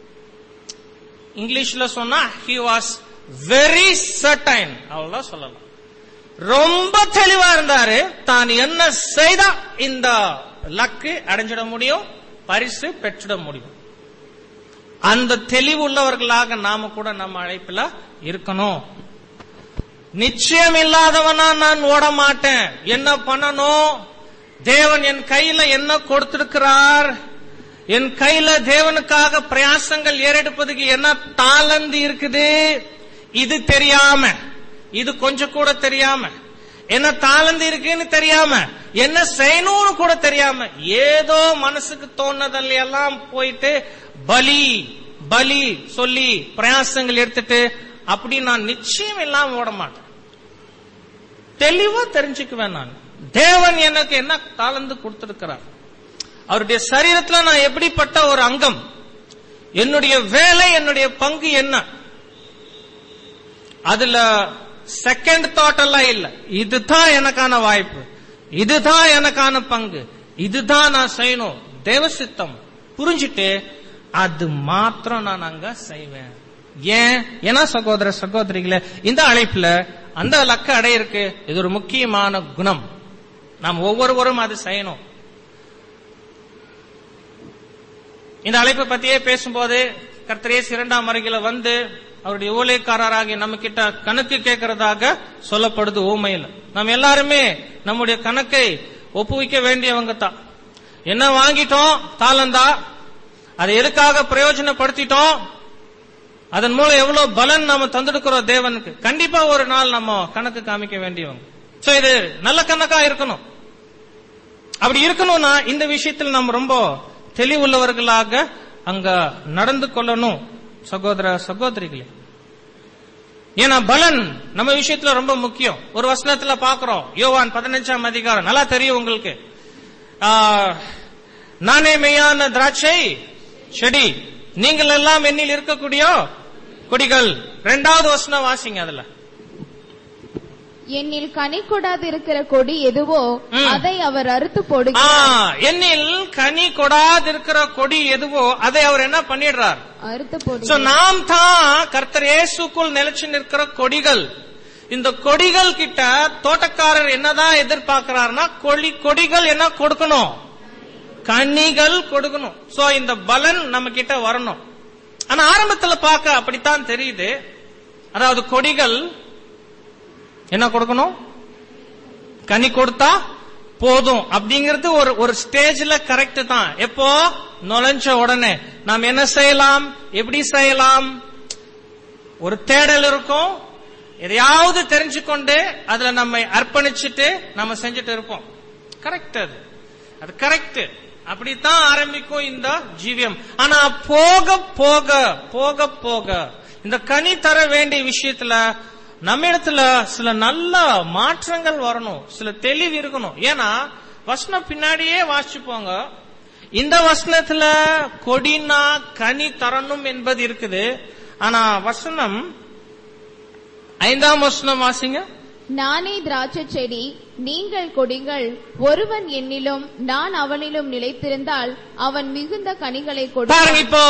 இங்கிலீஷ்ல சொன்னா ஹி வாஸ் வெரி சர்டைன் அவ்வளவுதான் சொல்லலாம் ரொம்ப தெளிவா இருந்தாரு தான் என்ன செய்தா இந்த லக்கு அடைஞ்சிட முடியும் பரிசு பெற்றிட முடியும் அந்த தெளிவுள்ளவர்களாக நாம கூட நம்ம அழைப்புல இருக்கணும் நிச்சயம் இல்லாதவனா நான் ஓட மாட்டேன் என்ன பண்ணணும் தேவன் என் கையில என்ன கொடுத்திருக்கிறார் என் கையில தேவனுக்காக பிரயாசங்கள் ஏறெடுப்பதுக்கு என்ன தாளந்து இருக்குது இது தெரியாம இது கொஞ்சம் கூட தெரியாம என்ன தாளந்து இருக்குன்னு தெரியாம என்ன செய்யணும்னு கூட தெரியாம ஏதோ மனசுக்கு தோணுதல் எல்லாம் போயிட்டு பலி பலி சொல்லி பிரயாசங்கள் எடுத்துட்டு அப்படி நான் நிச்சயம் இல்லாம ஓட மாட்டேன் தெளிவா தெரிஞ்சுக்குவேன் நான் தேவன் எனக்கு என்ன தாளந்து கொடுத்திருக்கிறார் அவருடைய சரீரத்துல நான் எப்படிப்பட்ட ஒரு அங்கம் என்னுடைய வேலை என்னுடைய பங்கு என்ன அதுல செகண்ட் தாட் எல்லாம் இல்ல இதுதான் எனக்கான வாய்ப்பு இதுதான் எனக்கான பங்கு இதுதான் நான் செய்யணும் தேவ சித்தம் புரிஞ்சுட்டு அது மாத்திரம் நான் அங்க செய்வேன் ஏன் ஏன்னா சகோதர சகோதரிகளே இந்த அழைப்புல அந்த லக்க அடையிருக்கு இது ஒரு முக்கியமான குணம் நாம் ஒவ்வொருவரும் அது செய்யணும் இந்த அழைப்பை பத்தியே பேசும்போது கர்த்தரேஸ் இரண்டாம் அருகில வந்து அவருடைய ஊழியக்காரராகிய நம்ம கிட்ட கணக்கு கேட்கறதாக சொல்லப்படுது ஊமையில நம்ம எல்லாருமே நம்முடைய கணக்கை ஒப்புவிக்க வேண்டியவங்க தான் என்ன வாங்கிட்டோம் தாளந்தா அதை எதுக்காக பிரயோஜனப்படுத்திட்டோம் அதன் மூலம் எவ்வளவு பலன் நாம தந்தெடுக்கிறோம் தேவனுக்கு கண்டிப்பா ஒரு நாள் நம்ம கணக்கு காமிக்க வேண்டியவங்க சோ இது நல்ல கணக்கா இருக்கணும் அப்படி இருக்கணும்னா இந்த விஷயத்தில் நம்ம ரொம்ப தெளிவுள்ளவர்களாக அங்க நடந்து கொள்ளணும் சகோதர சகோதரிகளே ஏன்னா பலன் நம்ம விஷயத்துல ரொம்ப முக்கியம் ஒரு வசனத்துல பாக்குறோம் யோவான் பதினஞ்சாம் அதிகாரம் நல்லா தெரியும் உங்களுக்கு ஆ, நானே மெய்யான திராட்சை செடி நீங்கள் எல்லாம் என்னில் இருக்கக்கூடிய கொடிகள் ரெண்டாவது வசனம் வாசிங்க அதுல என்னில் கனி கொடாது இருக்கிற கொடி எதுவோ ம். அதை அவர் அறுத்து ஆ, போடுகிறார் என்னில் கனி கொடாதிருக்கிற கொடி எதுவோ அதை அவர் என்ன பண்ணிடுறார் அறுத்து சோ போடுகிறார் நாம் தான் கர்த்தர் இயேசுக்குள் நிலைச்சு நிற்கிற கொடிகள் இந்த கொடிகள் கிட்ட தோட்டக்காரர் என்னதான் எதிர்பார்க்கிறார்னா கொடி கொடிகள் என்ன கொடுக்கணும் கனிகள் கொடுக்கணும் சோ இந்த பலன் நம்ம கிட்ட வரணும் ஆனா ஆரம்பத்துல பார்க்க அப்படித்தான் தெரியுது அதாவது கொடிகள் என்ன கொடுக்கணும் கனி கொடுத்தா போதும் அப்படிங்கிறது ஒரு ஒரு ஸ்டேஜ்ல கரெக்ட் தான் எப்போ நுழைஞ்ச உடனே நாம் என்ன செய்யலாம் எப்படி செய்யலாம் ஒரு தேடல் இருக்கும் எதையாவது தெரிஞ்சுக்கொண்டு அதுல நம்மை அர்ப்பணிச்சுட்டு நம்ம செஞ்சுட்டு இருப்போம் கரெக்ட் அது அது கரெக்ட் அப்படித்தான் ஆரம்பிக்கும் இந்த ஜீவியம் ஆனா போக போக போக போக இந்த கனி தர வேண்டிய விஷயத்துல நம்ம இடத்துல சில நல்ல மாற்றங்கள் வரணும் சில தெளிவு இருக்கணும் ஏன்னா வசனம் பின்னாடியே வாசிச்சு போங்க இந்த வசனத்துல கொடினா கனி தரணும் என்பது இருக்குது ஆனா வசனம் ஐந்தாம் வசனம் வாசிங்க நானே திராட்சை செடி நீங்கள் கொடிகள் ஒருவன் என்னிலும் நான் அவனிலும் நிலைத்திருந்தால் அவன் மிகுந்த கனிகளை பாருங்க கொடுப்பான் இப்போ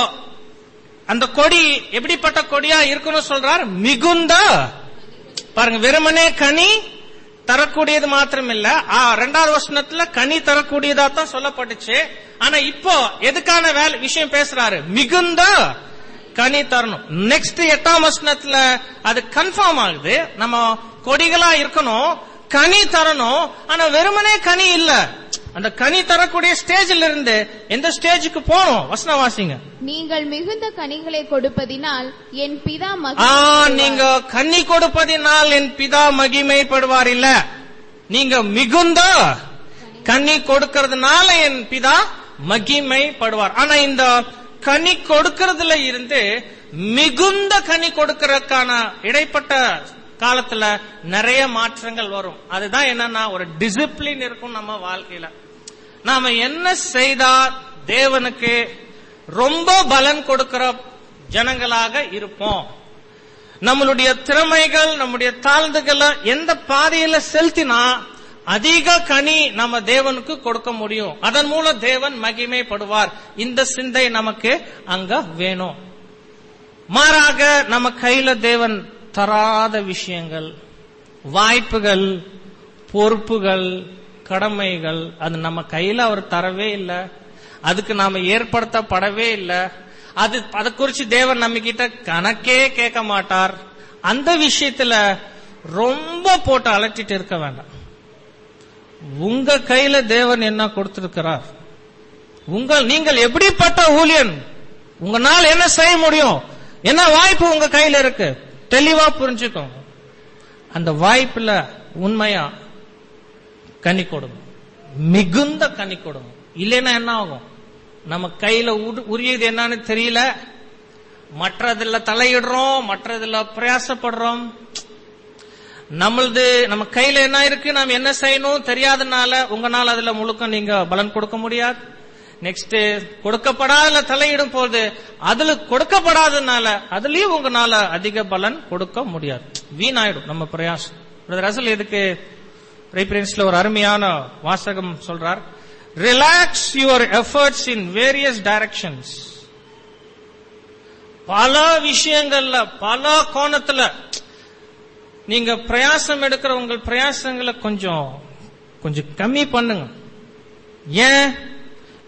அந்த கொடி எப்படிப்பட்ட கொடியா இருக்கணும் சொல்றார் மிகுந்த பாருங்க வெறுமனே கனி தரக்கூடியது மாத்திரம் இல்ல ஆ, ரெண்டாவது வசனத்துல கனி தரக்கூடியதா தான் சொல்லப்பட்டுச்சு ஆனா இப்போ எதுக்கான வேலை விஷயம் பேசுறாரு மிகுந்த கனி தரணும் நெக்ஸ்ட் எட்டாம் வசனத்துல அது கன்ஃபார்ம் ஆகுது நம்ம கொடிகளா இருக்கணும் கனி தரணும் ஆனா வெறுமனே கனி இல்ல அந்த கனி தரக்கூடிய ஸ்டேஜ்ல இருந்து எந்த ஸ்டேஜுக்கு போகணும் வசனம் வாசிங்க நீங்கள் மிகுந்த கனிகளை கொடுப்பதினால் என் பிதா ஆ மகிழ்ச்சியடைவார். நீங்க கன்னி கொடுப்பதினால் என் பிதா மகிமைப்படுவார் இல்ல நீங்க மிகுந்த கன்னி கொடுக்கறதுனால என் பிதா மகிமைப்படுவார் ஆனா இந்த கனி கொடுக்கறதுல இருந்து மிகுந்த கனி கொடுக்கறதுக்கான இடைப்பட்ட காலத்துல நிறைய மாற்றங்கள் வரும் அதுதான் என்னன்னா ஒரு டிசிப்ளின் இருக்கும் நம்ம வாழ்க்கையில நாம என்ன செய்தா தேவனுக்கு ரொம்ப பலன் கொடுக்கிற ஜனங்களாக இருப்போம் நம்மளுடைய திறமைகள் நம்முடைய தாழ்ந்துகளை எந்த பாதையில செலுத்தினா அதிக கனி நம்ம தேவனுக்கு கொடுக்க முடியும் அதன் மூலம் தேவன் மகிமைப்படுவார் இந்த சிந்தை நமக்கு அங்க வேணும் மாறாக நம்ம கையில தேவன் தராத விஷயங்கள் வாய்ப்புகள் பொறுப்புகள் கடமைகள் அது நம்ம கையில அவர் தரவே இல்லை அதுக்கு நாம ஏற்படுத்தப்படவே இல்லை அது அதை குறிச்சு தேவன் நம்ம கிட்ட கணக்கே கேட்க மாட்டார் அந்த விஷயத்துல ரொம்ப போட்டு அலட்டிட்டு இருக்க வேண்டாம் உங்க கையில தேவன் என்ன கொடுத்திருக்கிறார் உங்கள் நீங்கள் எப்படிப்பட்ட ஊழியன் உங்களால் என்ன செய்ய முடியும் என்ன வாய்ப்பு உங்க கையில இருக்கு தெளிவா புரிஞ்சுக்கோங்க அந்த வாய்ப்புல உண்மையா கனி கொடுங்க மிகுந்த கனி கொடுங்க இல்லைன்னா என்ன ஆகும் நம்ம கையில உடு- உரியது என்னன்னு தெரியல மற்றதுல தலையிடுறோம் மற்றதுல பிரயாசப்படுறோம் நம்மளது நம்ம கையில என்ன இருக்கு நாம் என்ன செய்யணும் தெரியாதனால உங்களால அதுல முழுக்க நீங்க பலன் கொடுக்க முடியாது நெக்ஸ்ட் கொடுக்கப்படாத தலையிடும் போது அதுல கொடுக்கப்படாதனால அதுலயும் உங்களால அதிக பலன் கொடுக்க முடியாது வீணாயிடும் நம்ம பிரயாசம் பிரதர் அசல் எதுக்கு ரெஃபரன்ஸ்ல ஒரு அருமையான வாசகம் சொல்றார் relax your efforts in various directions பல விஷயங்கள்ல பல கோணத்துல நீங்க பிரயாசம் எடுக்கிற உங்கள் பிரயாசங்களை கொஞ்சம் கொஞ்சம் கம்மி பண்ணுங்க ஏன்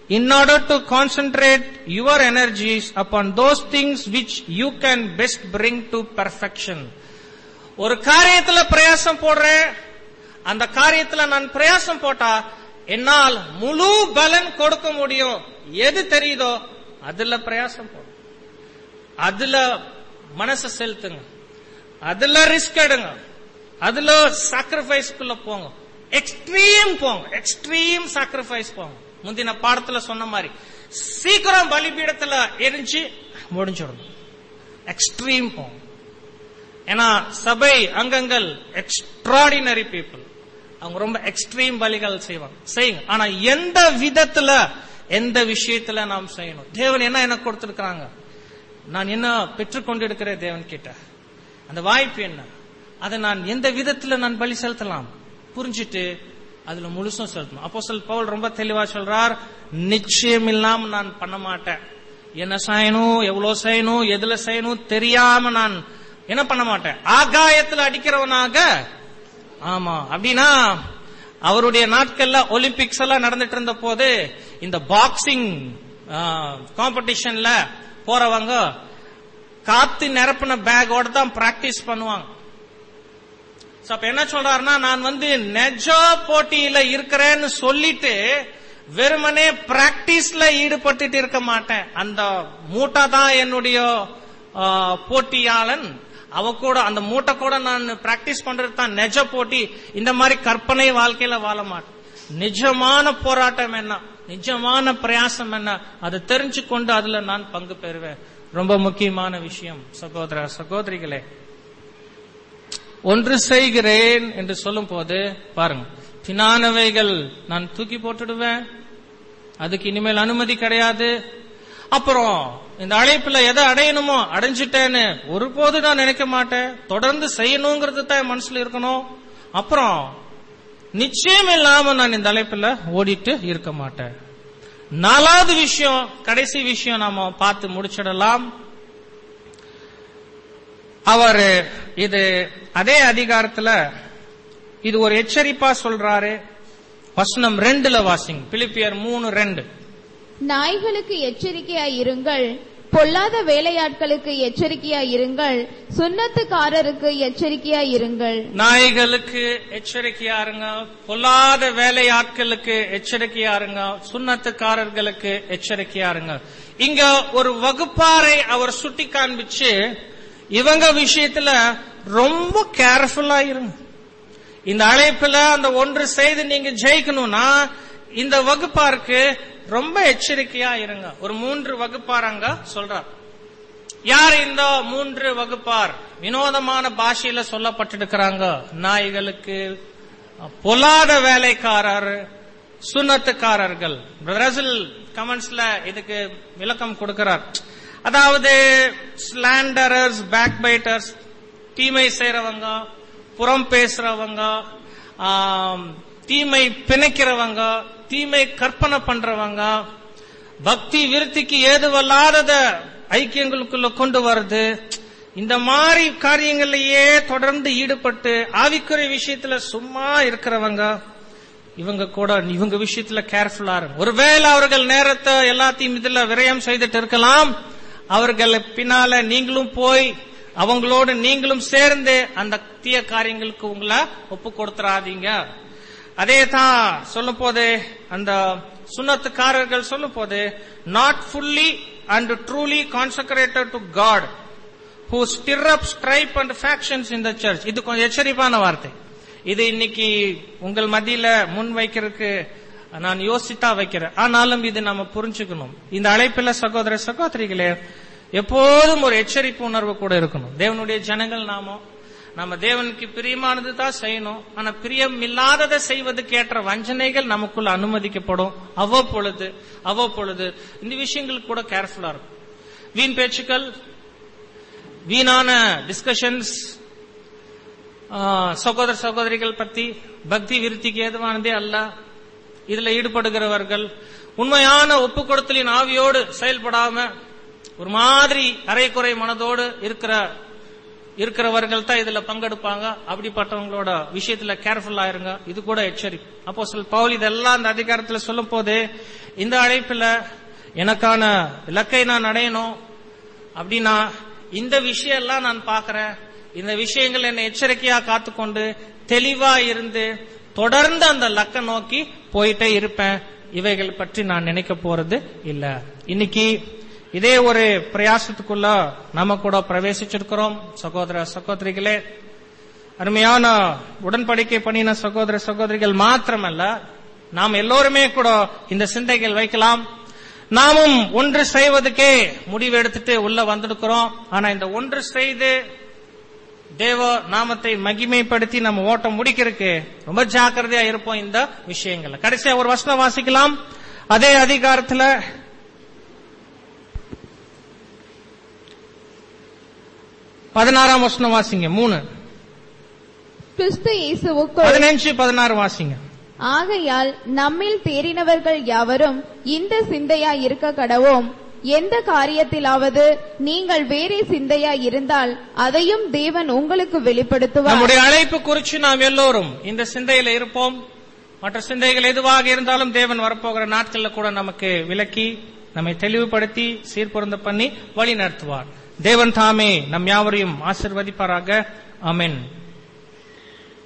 in order to concentrate your energies upon those things which you can best bring to perfection. ஒரு காரியத்துல பிரயாசம் போடுறேன் அந்த காரியத்துல நான் பிரயாசம் போட்டா என்னால் முழு பலன் கொடுக்க முடியும் எது தெரியுதோ அதுல பிரயாசம் போடும் அதுல மனசை செலுத்துங்க அதுல ரிஸ்க் எடுங்க அதுல சாக்ரிஃபைஸ்க்குள்ள போங்க எக்ஸ்ட்ரீம் போங்க எக்ஸ்ட்ரீம் சாக்ரிஃபைஸ் போங்க முந்தின பாடத்துல சொன்ன மாதிரி சீக்கிரம் பலிபீடத்துல எரிஞ்சு முடிஞ்சிடணும் எக்ஸ்ட்ரீம் போங்க ஏன்னா சபை அங்கங்கள் எக்ஸ்ட்ராடினரி பீப்புள் அவங்க ரொம்ப எக்ஸ்ட்ரீம் பலிகள் செய்வாங்க செய்யுங்க ஆனா எந்த விதத்துல எந்த விஷயத்துல நாம் செய்யணும் தேவன் என்ன எனக்கு கொடுத்திருக்கிறாங்க நான் என்ன பெற்றுக்கொண்டிருக்கிறேன் தேவன் கிட்ட அந்த வாய்ப்பு என்ன அதை நான் எந்த விதத்துல நான் பலி செலுத்தலாம் புரிஞ்சிட்டு அதுல முழுசும் செலுத்தணும் அப்போ சொல் பவுல் ரொம்ப தெளிவா சொல்றார் நிச்சயம் இல்லாம நான் பண்ண மாட்டேன் என்ன செய்யணும் எவ்வளவு செய்யணும் எதுல செய்யணும் தெரியாம நான் என்ன பண்ண மாட்டேன் ஆகாயத்துல அடிக்கிறவனாக ஆமா அப்படின்னா அவருடைய நாட்கள்ல ஒலிம்பிக்ஸ் எல்லாம் நடந்துட்டு இருந்த போது இந்த பாக்ஸிங் காம்படிஷன்ல போறவங்க காத்து நிரப்பின பேக்கோட தான் பிராக்டிஸ் பண்ணுவாங்க So, அப்ப என்ன சொல்றாருன்னா நான் வந்து நெஜ போட்டியில இருக்கிறேன்னு சொல்லிட்டு வெறுமனே பிராக்டிஸ்ல ஈடுபட்டுட்டு இருக்க மாட்டேன் அந்த மூட்டை தான் என்னுடைய ஆ, போட்டியாளன் அவ கூட அந்த மூட்டை கூட நான் பிராக்டிஸ் பண்றது தான் நெஜ போட்டி இந்த மாதிரி கற்பனை வாழ்க்கையில வாழ மாட்டேன் நிஜமான போராட்டம் என்ன நிஜமான பிரயாசம் என்ன அதை தெரிஞ்சு கொண்டு அதுல நான் பங்கு பெறுவேன் ரொம்ப முக்கியமான விஷயம் சகோதர சகோதரிகளே ஒன்று செய்கிறேன் என்று சொல்லும் போது பாருங்க பினானவைகள் நான் தூக்கி போட்டுடுவேன் அதுக்கு இனிமேல் அனுமதி கிடையாது அப்புறம் இந்த அழைப்புல எதை அடையணுமோ அடைஞ்சிட்டேன்னு ஒருபோது நான் நினைக்க மாட்டேன் தொடர்ந்து செய்யணுங்கிறது தான் என் மனசுல இருக்கணும் அப்புறம் நிச்சயம் இல்லாம நான் இந்த அழைப்புல ஓடிட்டு இருக்க மாட்டேன் நாலாவது விஷயம் கடைசி விஷயம் நாம பார்த்து முடிச்சிடலாம் அவர் இது அதே அதிகாரத்துல இது ஒரு எச்சரிப்பா சொல்றாரு வசனம் ரெண்டுல வாசிங் பிலிப்பியர் மூணு ரெண்டு நாய்களுக்கு எச்சரிக்கையாய் இருங்கள் பொல்லாத வேலையாட்களுக்கு எச்சரிக்கையாய் இருங்கள் சுண்ணத்துக்காரருக்கு எச்சரிக்கையாய் இருங்கள் நாய்களுக்கு எச்சரிக்கையா இருங்க பொல்லாத வேலையாட்களுக்கு எச்சரிக்கையா இருங்க சுண்ணத்துக்காரர்களுக்கு எச்சரிக்கையா இருங்க இங்க ஒரு வகுப்பாரை அவர் சுட்டி காண்பிச்சு இவங்க விஷயத்துல ரொம்ப கேர்ஃபுல்லா இருங்க இந்த அழைப்புல அந்த ஒன்று செய்து நீங்க ஜெயிக்கணும்னா இந்த வகுப்பாருக்கு ரொம்ப எச்சரிக்கையா இருங்க ஒரு மூன்று வகுப்பார் அங்க சொல்றார் யார் இந்த மூன்று வகுப்பார் வினோதமான பாஷையில சொல்லப்பட்டிருக்கிறாங்க நாய்களுக்கு பொல்லாத வேலைக்காரர் சுண்ணத்துக்காரர்கள் பிரசில் கமெண்ட்ஸ்ல இதுக்கு விளக்கம் கொடுக்கிறார் அதாவது ஸ்லாண்டரர்ஸ் பேக் பைட்டர்ஸ் தீமை செய்யறவங்க புறம் பேசுறவங்க ஆம், தீமை பிணைக்கிறவங்க தீமை கற்பனை பண்றவங்க பக்தி விருத்திக்கு ஏதுவல்லாதத ஐக்கியங்களுக்குள்ள கொண்டு வருது இந்த மாதிரி காரியங்களையே தொடர்ந்து ஈடுபட்டு ஆவிக்குறை விஷயத்துல சும்மா இருக்கிறவங்க இவங்க கூட இவங்க விஷயத்துல கேர்ஃபுல்லா இருக்கும் ஒருவேளை அவர்கள் நேரத்தை எல்லாத்தையும் இதுல விரயம் செய்துட்டு இருக்கலாம் அவர்கள் பின்னால நீங்களும் போய் அவங்களோடு நீங்களும் சேர்ந்து அந்த தீய காரியங்களுக்கு உங்களை ஒப்பு கொடுத்துறாதீங்க அதே தான் சொல்லும் போது அந்த சுண்ணத்துக்காரர்கள் சொல்லும் போது not fully and truly consecrated to God who stir up strife and factions in the church இது கொஞ்சம் எச்சரிப்பான வார்த்தை இது இன்னைக்கு உங்கள் மத்தியில முன் வைக்கிறதுக்கு நான் யோசித்தா வைக்கிறேன் ஆனாலும் இது நம்ம புரிஞ்சுக்கணும் இந்த அழைப்பில சகோதர சகோதரிகளே எப்போதும் ஒரு எச்சரிப்பு உணர்வு கூட இருக்கணும் தேவனுடைய ஜனங்கள் நாமோ நம்ம தேவனுக்கு பிரியமானது தான் செய்யணும் ஆனா பிரியம் இல்லாததை செய்வதற்கு ஏற்ற வஞ்சனைகள் நமக்குள்ள அனுமதிக்கப்படும் அவ்வப்பொழுது அவ்வப்பொழுது இந்த விஷயங்கள் கூட கேர்ஃபுல்லா இருக்கும் வீண் பேச்சுக்கள் வீணான டிஸ்கஷன்ஸ் சகோதர சகோதரிகள் பத்தி பக்தி விருத்திக்கு ஏதுவானதே அல்ல இதுல ஈடுபடுகிறவர்கள் உண்மையான ஒப்பு கொடுத்தலின் ஆவியோடு செயல்படாம ஒரு மாதிரி அரைக்குறை மனதோடு இருக்கிற இருக்கிறவர்கள் தான் இதுல பங்கெடுப்பாங்க அப்படிப்பட்டவங்களோட விஷயத்துல கேர்ஃபுல்லா இருங்க இது கூட எச்சரிக்கை அப்போ சொல் பவுல் இதெல்லாம் அந்த அதிகாரத்துல சொல்லும் போது இந்த அழைப்புல எனக்கான இலக்கை நான் அடையணும் அப்படின்னா இந்த விஷயம் எல்லாம் நான் பார்க்கிறேன் இந்த விஷயங்கள் என்னை எச்சரிக்கையா காத்துக்கொண்டு தெளிவா இருந்து தொடர்ந்து அந்த லக்க நோக்கி போயிட்டே இருப்பேன் இவைகள் பற்றி நான் நினைக்க போறது இல்ல இன்னைக்கு இதே ஒரு பிரயாசத்துக்குள்ள நாம கூட பிரவேசிச்சிருக்கிறோம் சகோதர சகோதரிகளே அருமையான உடன்படிக்கை பண்ணின சகோதர சகோதரிகள் மாத்திரமல்ல நாம் எல்லோருமே கூட இந்த சிந்தைகள் வைக்கலாம் நாமும் ஒன்று செய்வதுக்கே முடிவு எடுத்துட்டு உள்ள வந்திருக்கிறோம் ஆனா இந்த ஒன்று செய்து தேவ நாமத்தை மகிமைப்படுத்தி நம்ம ஓட்டம் முடிக்கிறதுக்கு ரொம்ப ஜாக்கிரதையா இருப்போம் இந்த விஷயங்கள்ல கடைசியா ஒரு வசனம் வாசிக்கலாம் அதே அதிகாரத்துல பதினாறாம் வசனம் வாசிங்க மூணு கிறிஸ்து இயேசுவுக்குள் பதினஞ்சு பதினாறு வாசிங்க ஆகையால் நம்மில் தேறினவர்கள் யாவரும் இந்த சிந்தையா இருக்க கடவோம் எந்த காரியத்திலாவது நீங்கள் வேறே சிந்தையா இருந்தால் அதையும் தேவன் உங்களுக்கு வெளிப்படுத்துவார் நம்முடைய அழைப்பு குறித்து நாம் எல்லோரும் இந்த சிந்தையில இருப்போம் மற்ற சிந்தைகள் எதுவாக இருந்தாலும் தேவன் வரப்போகிற நாட்கள்ல கூட நமக்கு விலக்கி நம்மை தெளிவுபடுத்தி சீர்பொருந்த பண்ணி வழி நடத்துவார் தேவன் தாமே நம் யாவரையும் ஆசிர்வதிப்பாராக அமென்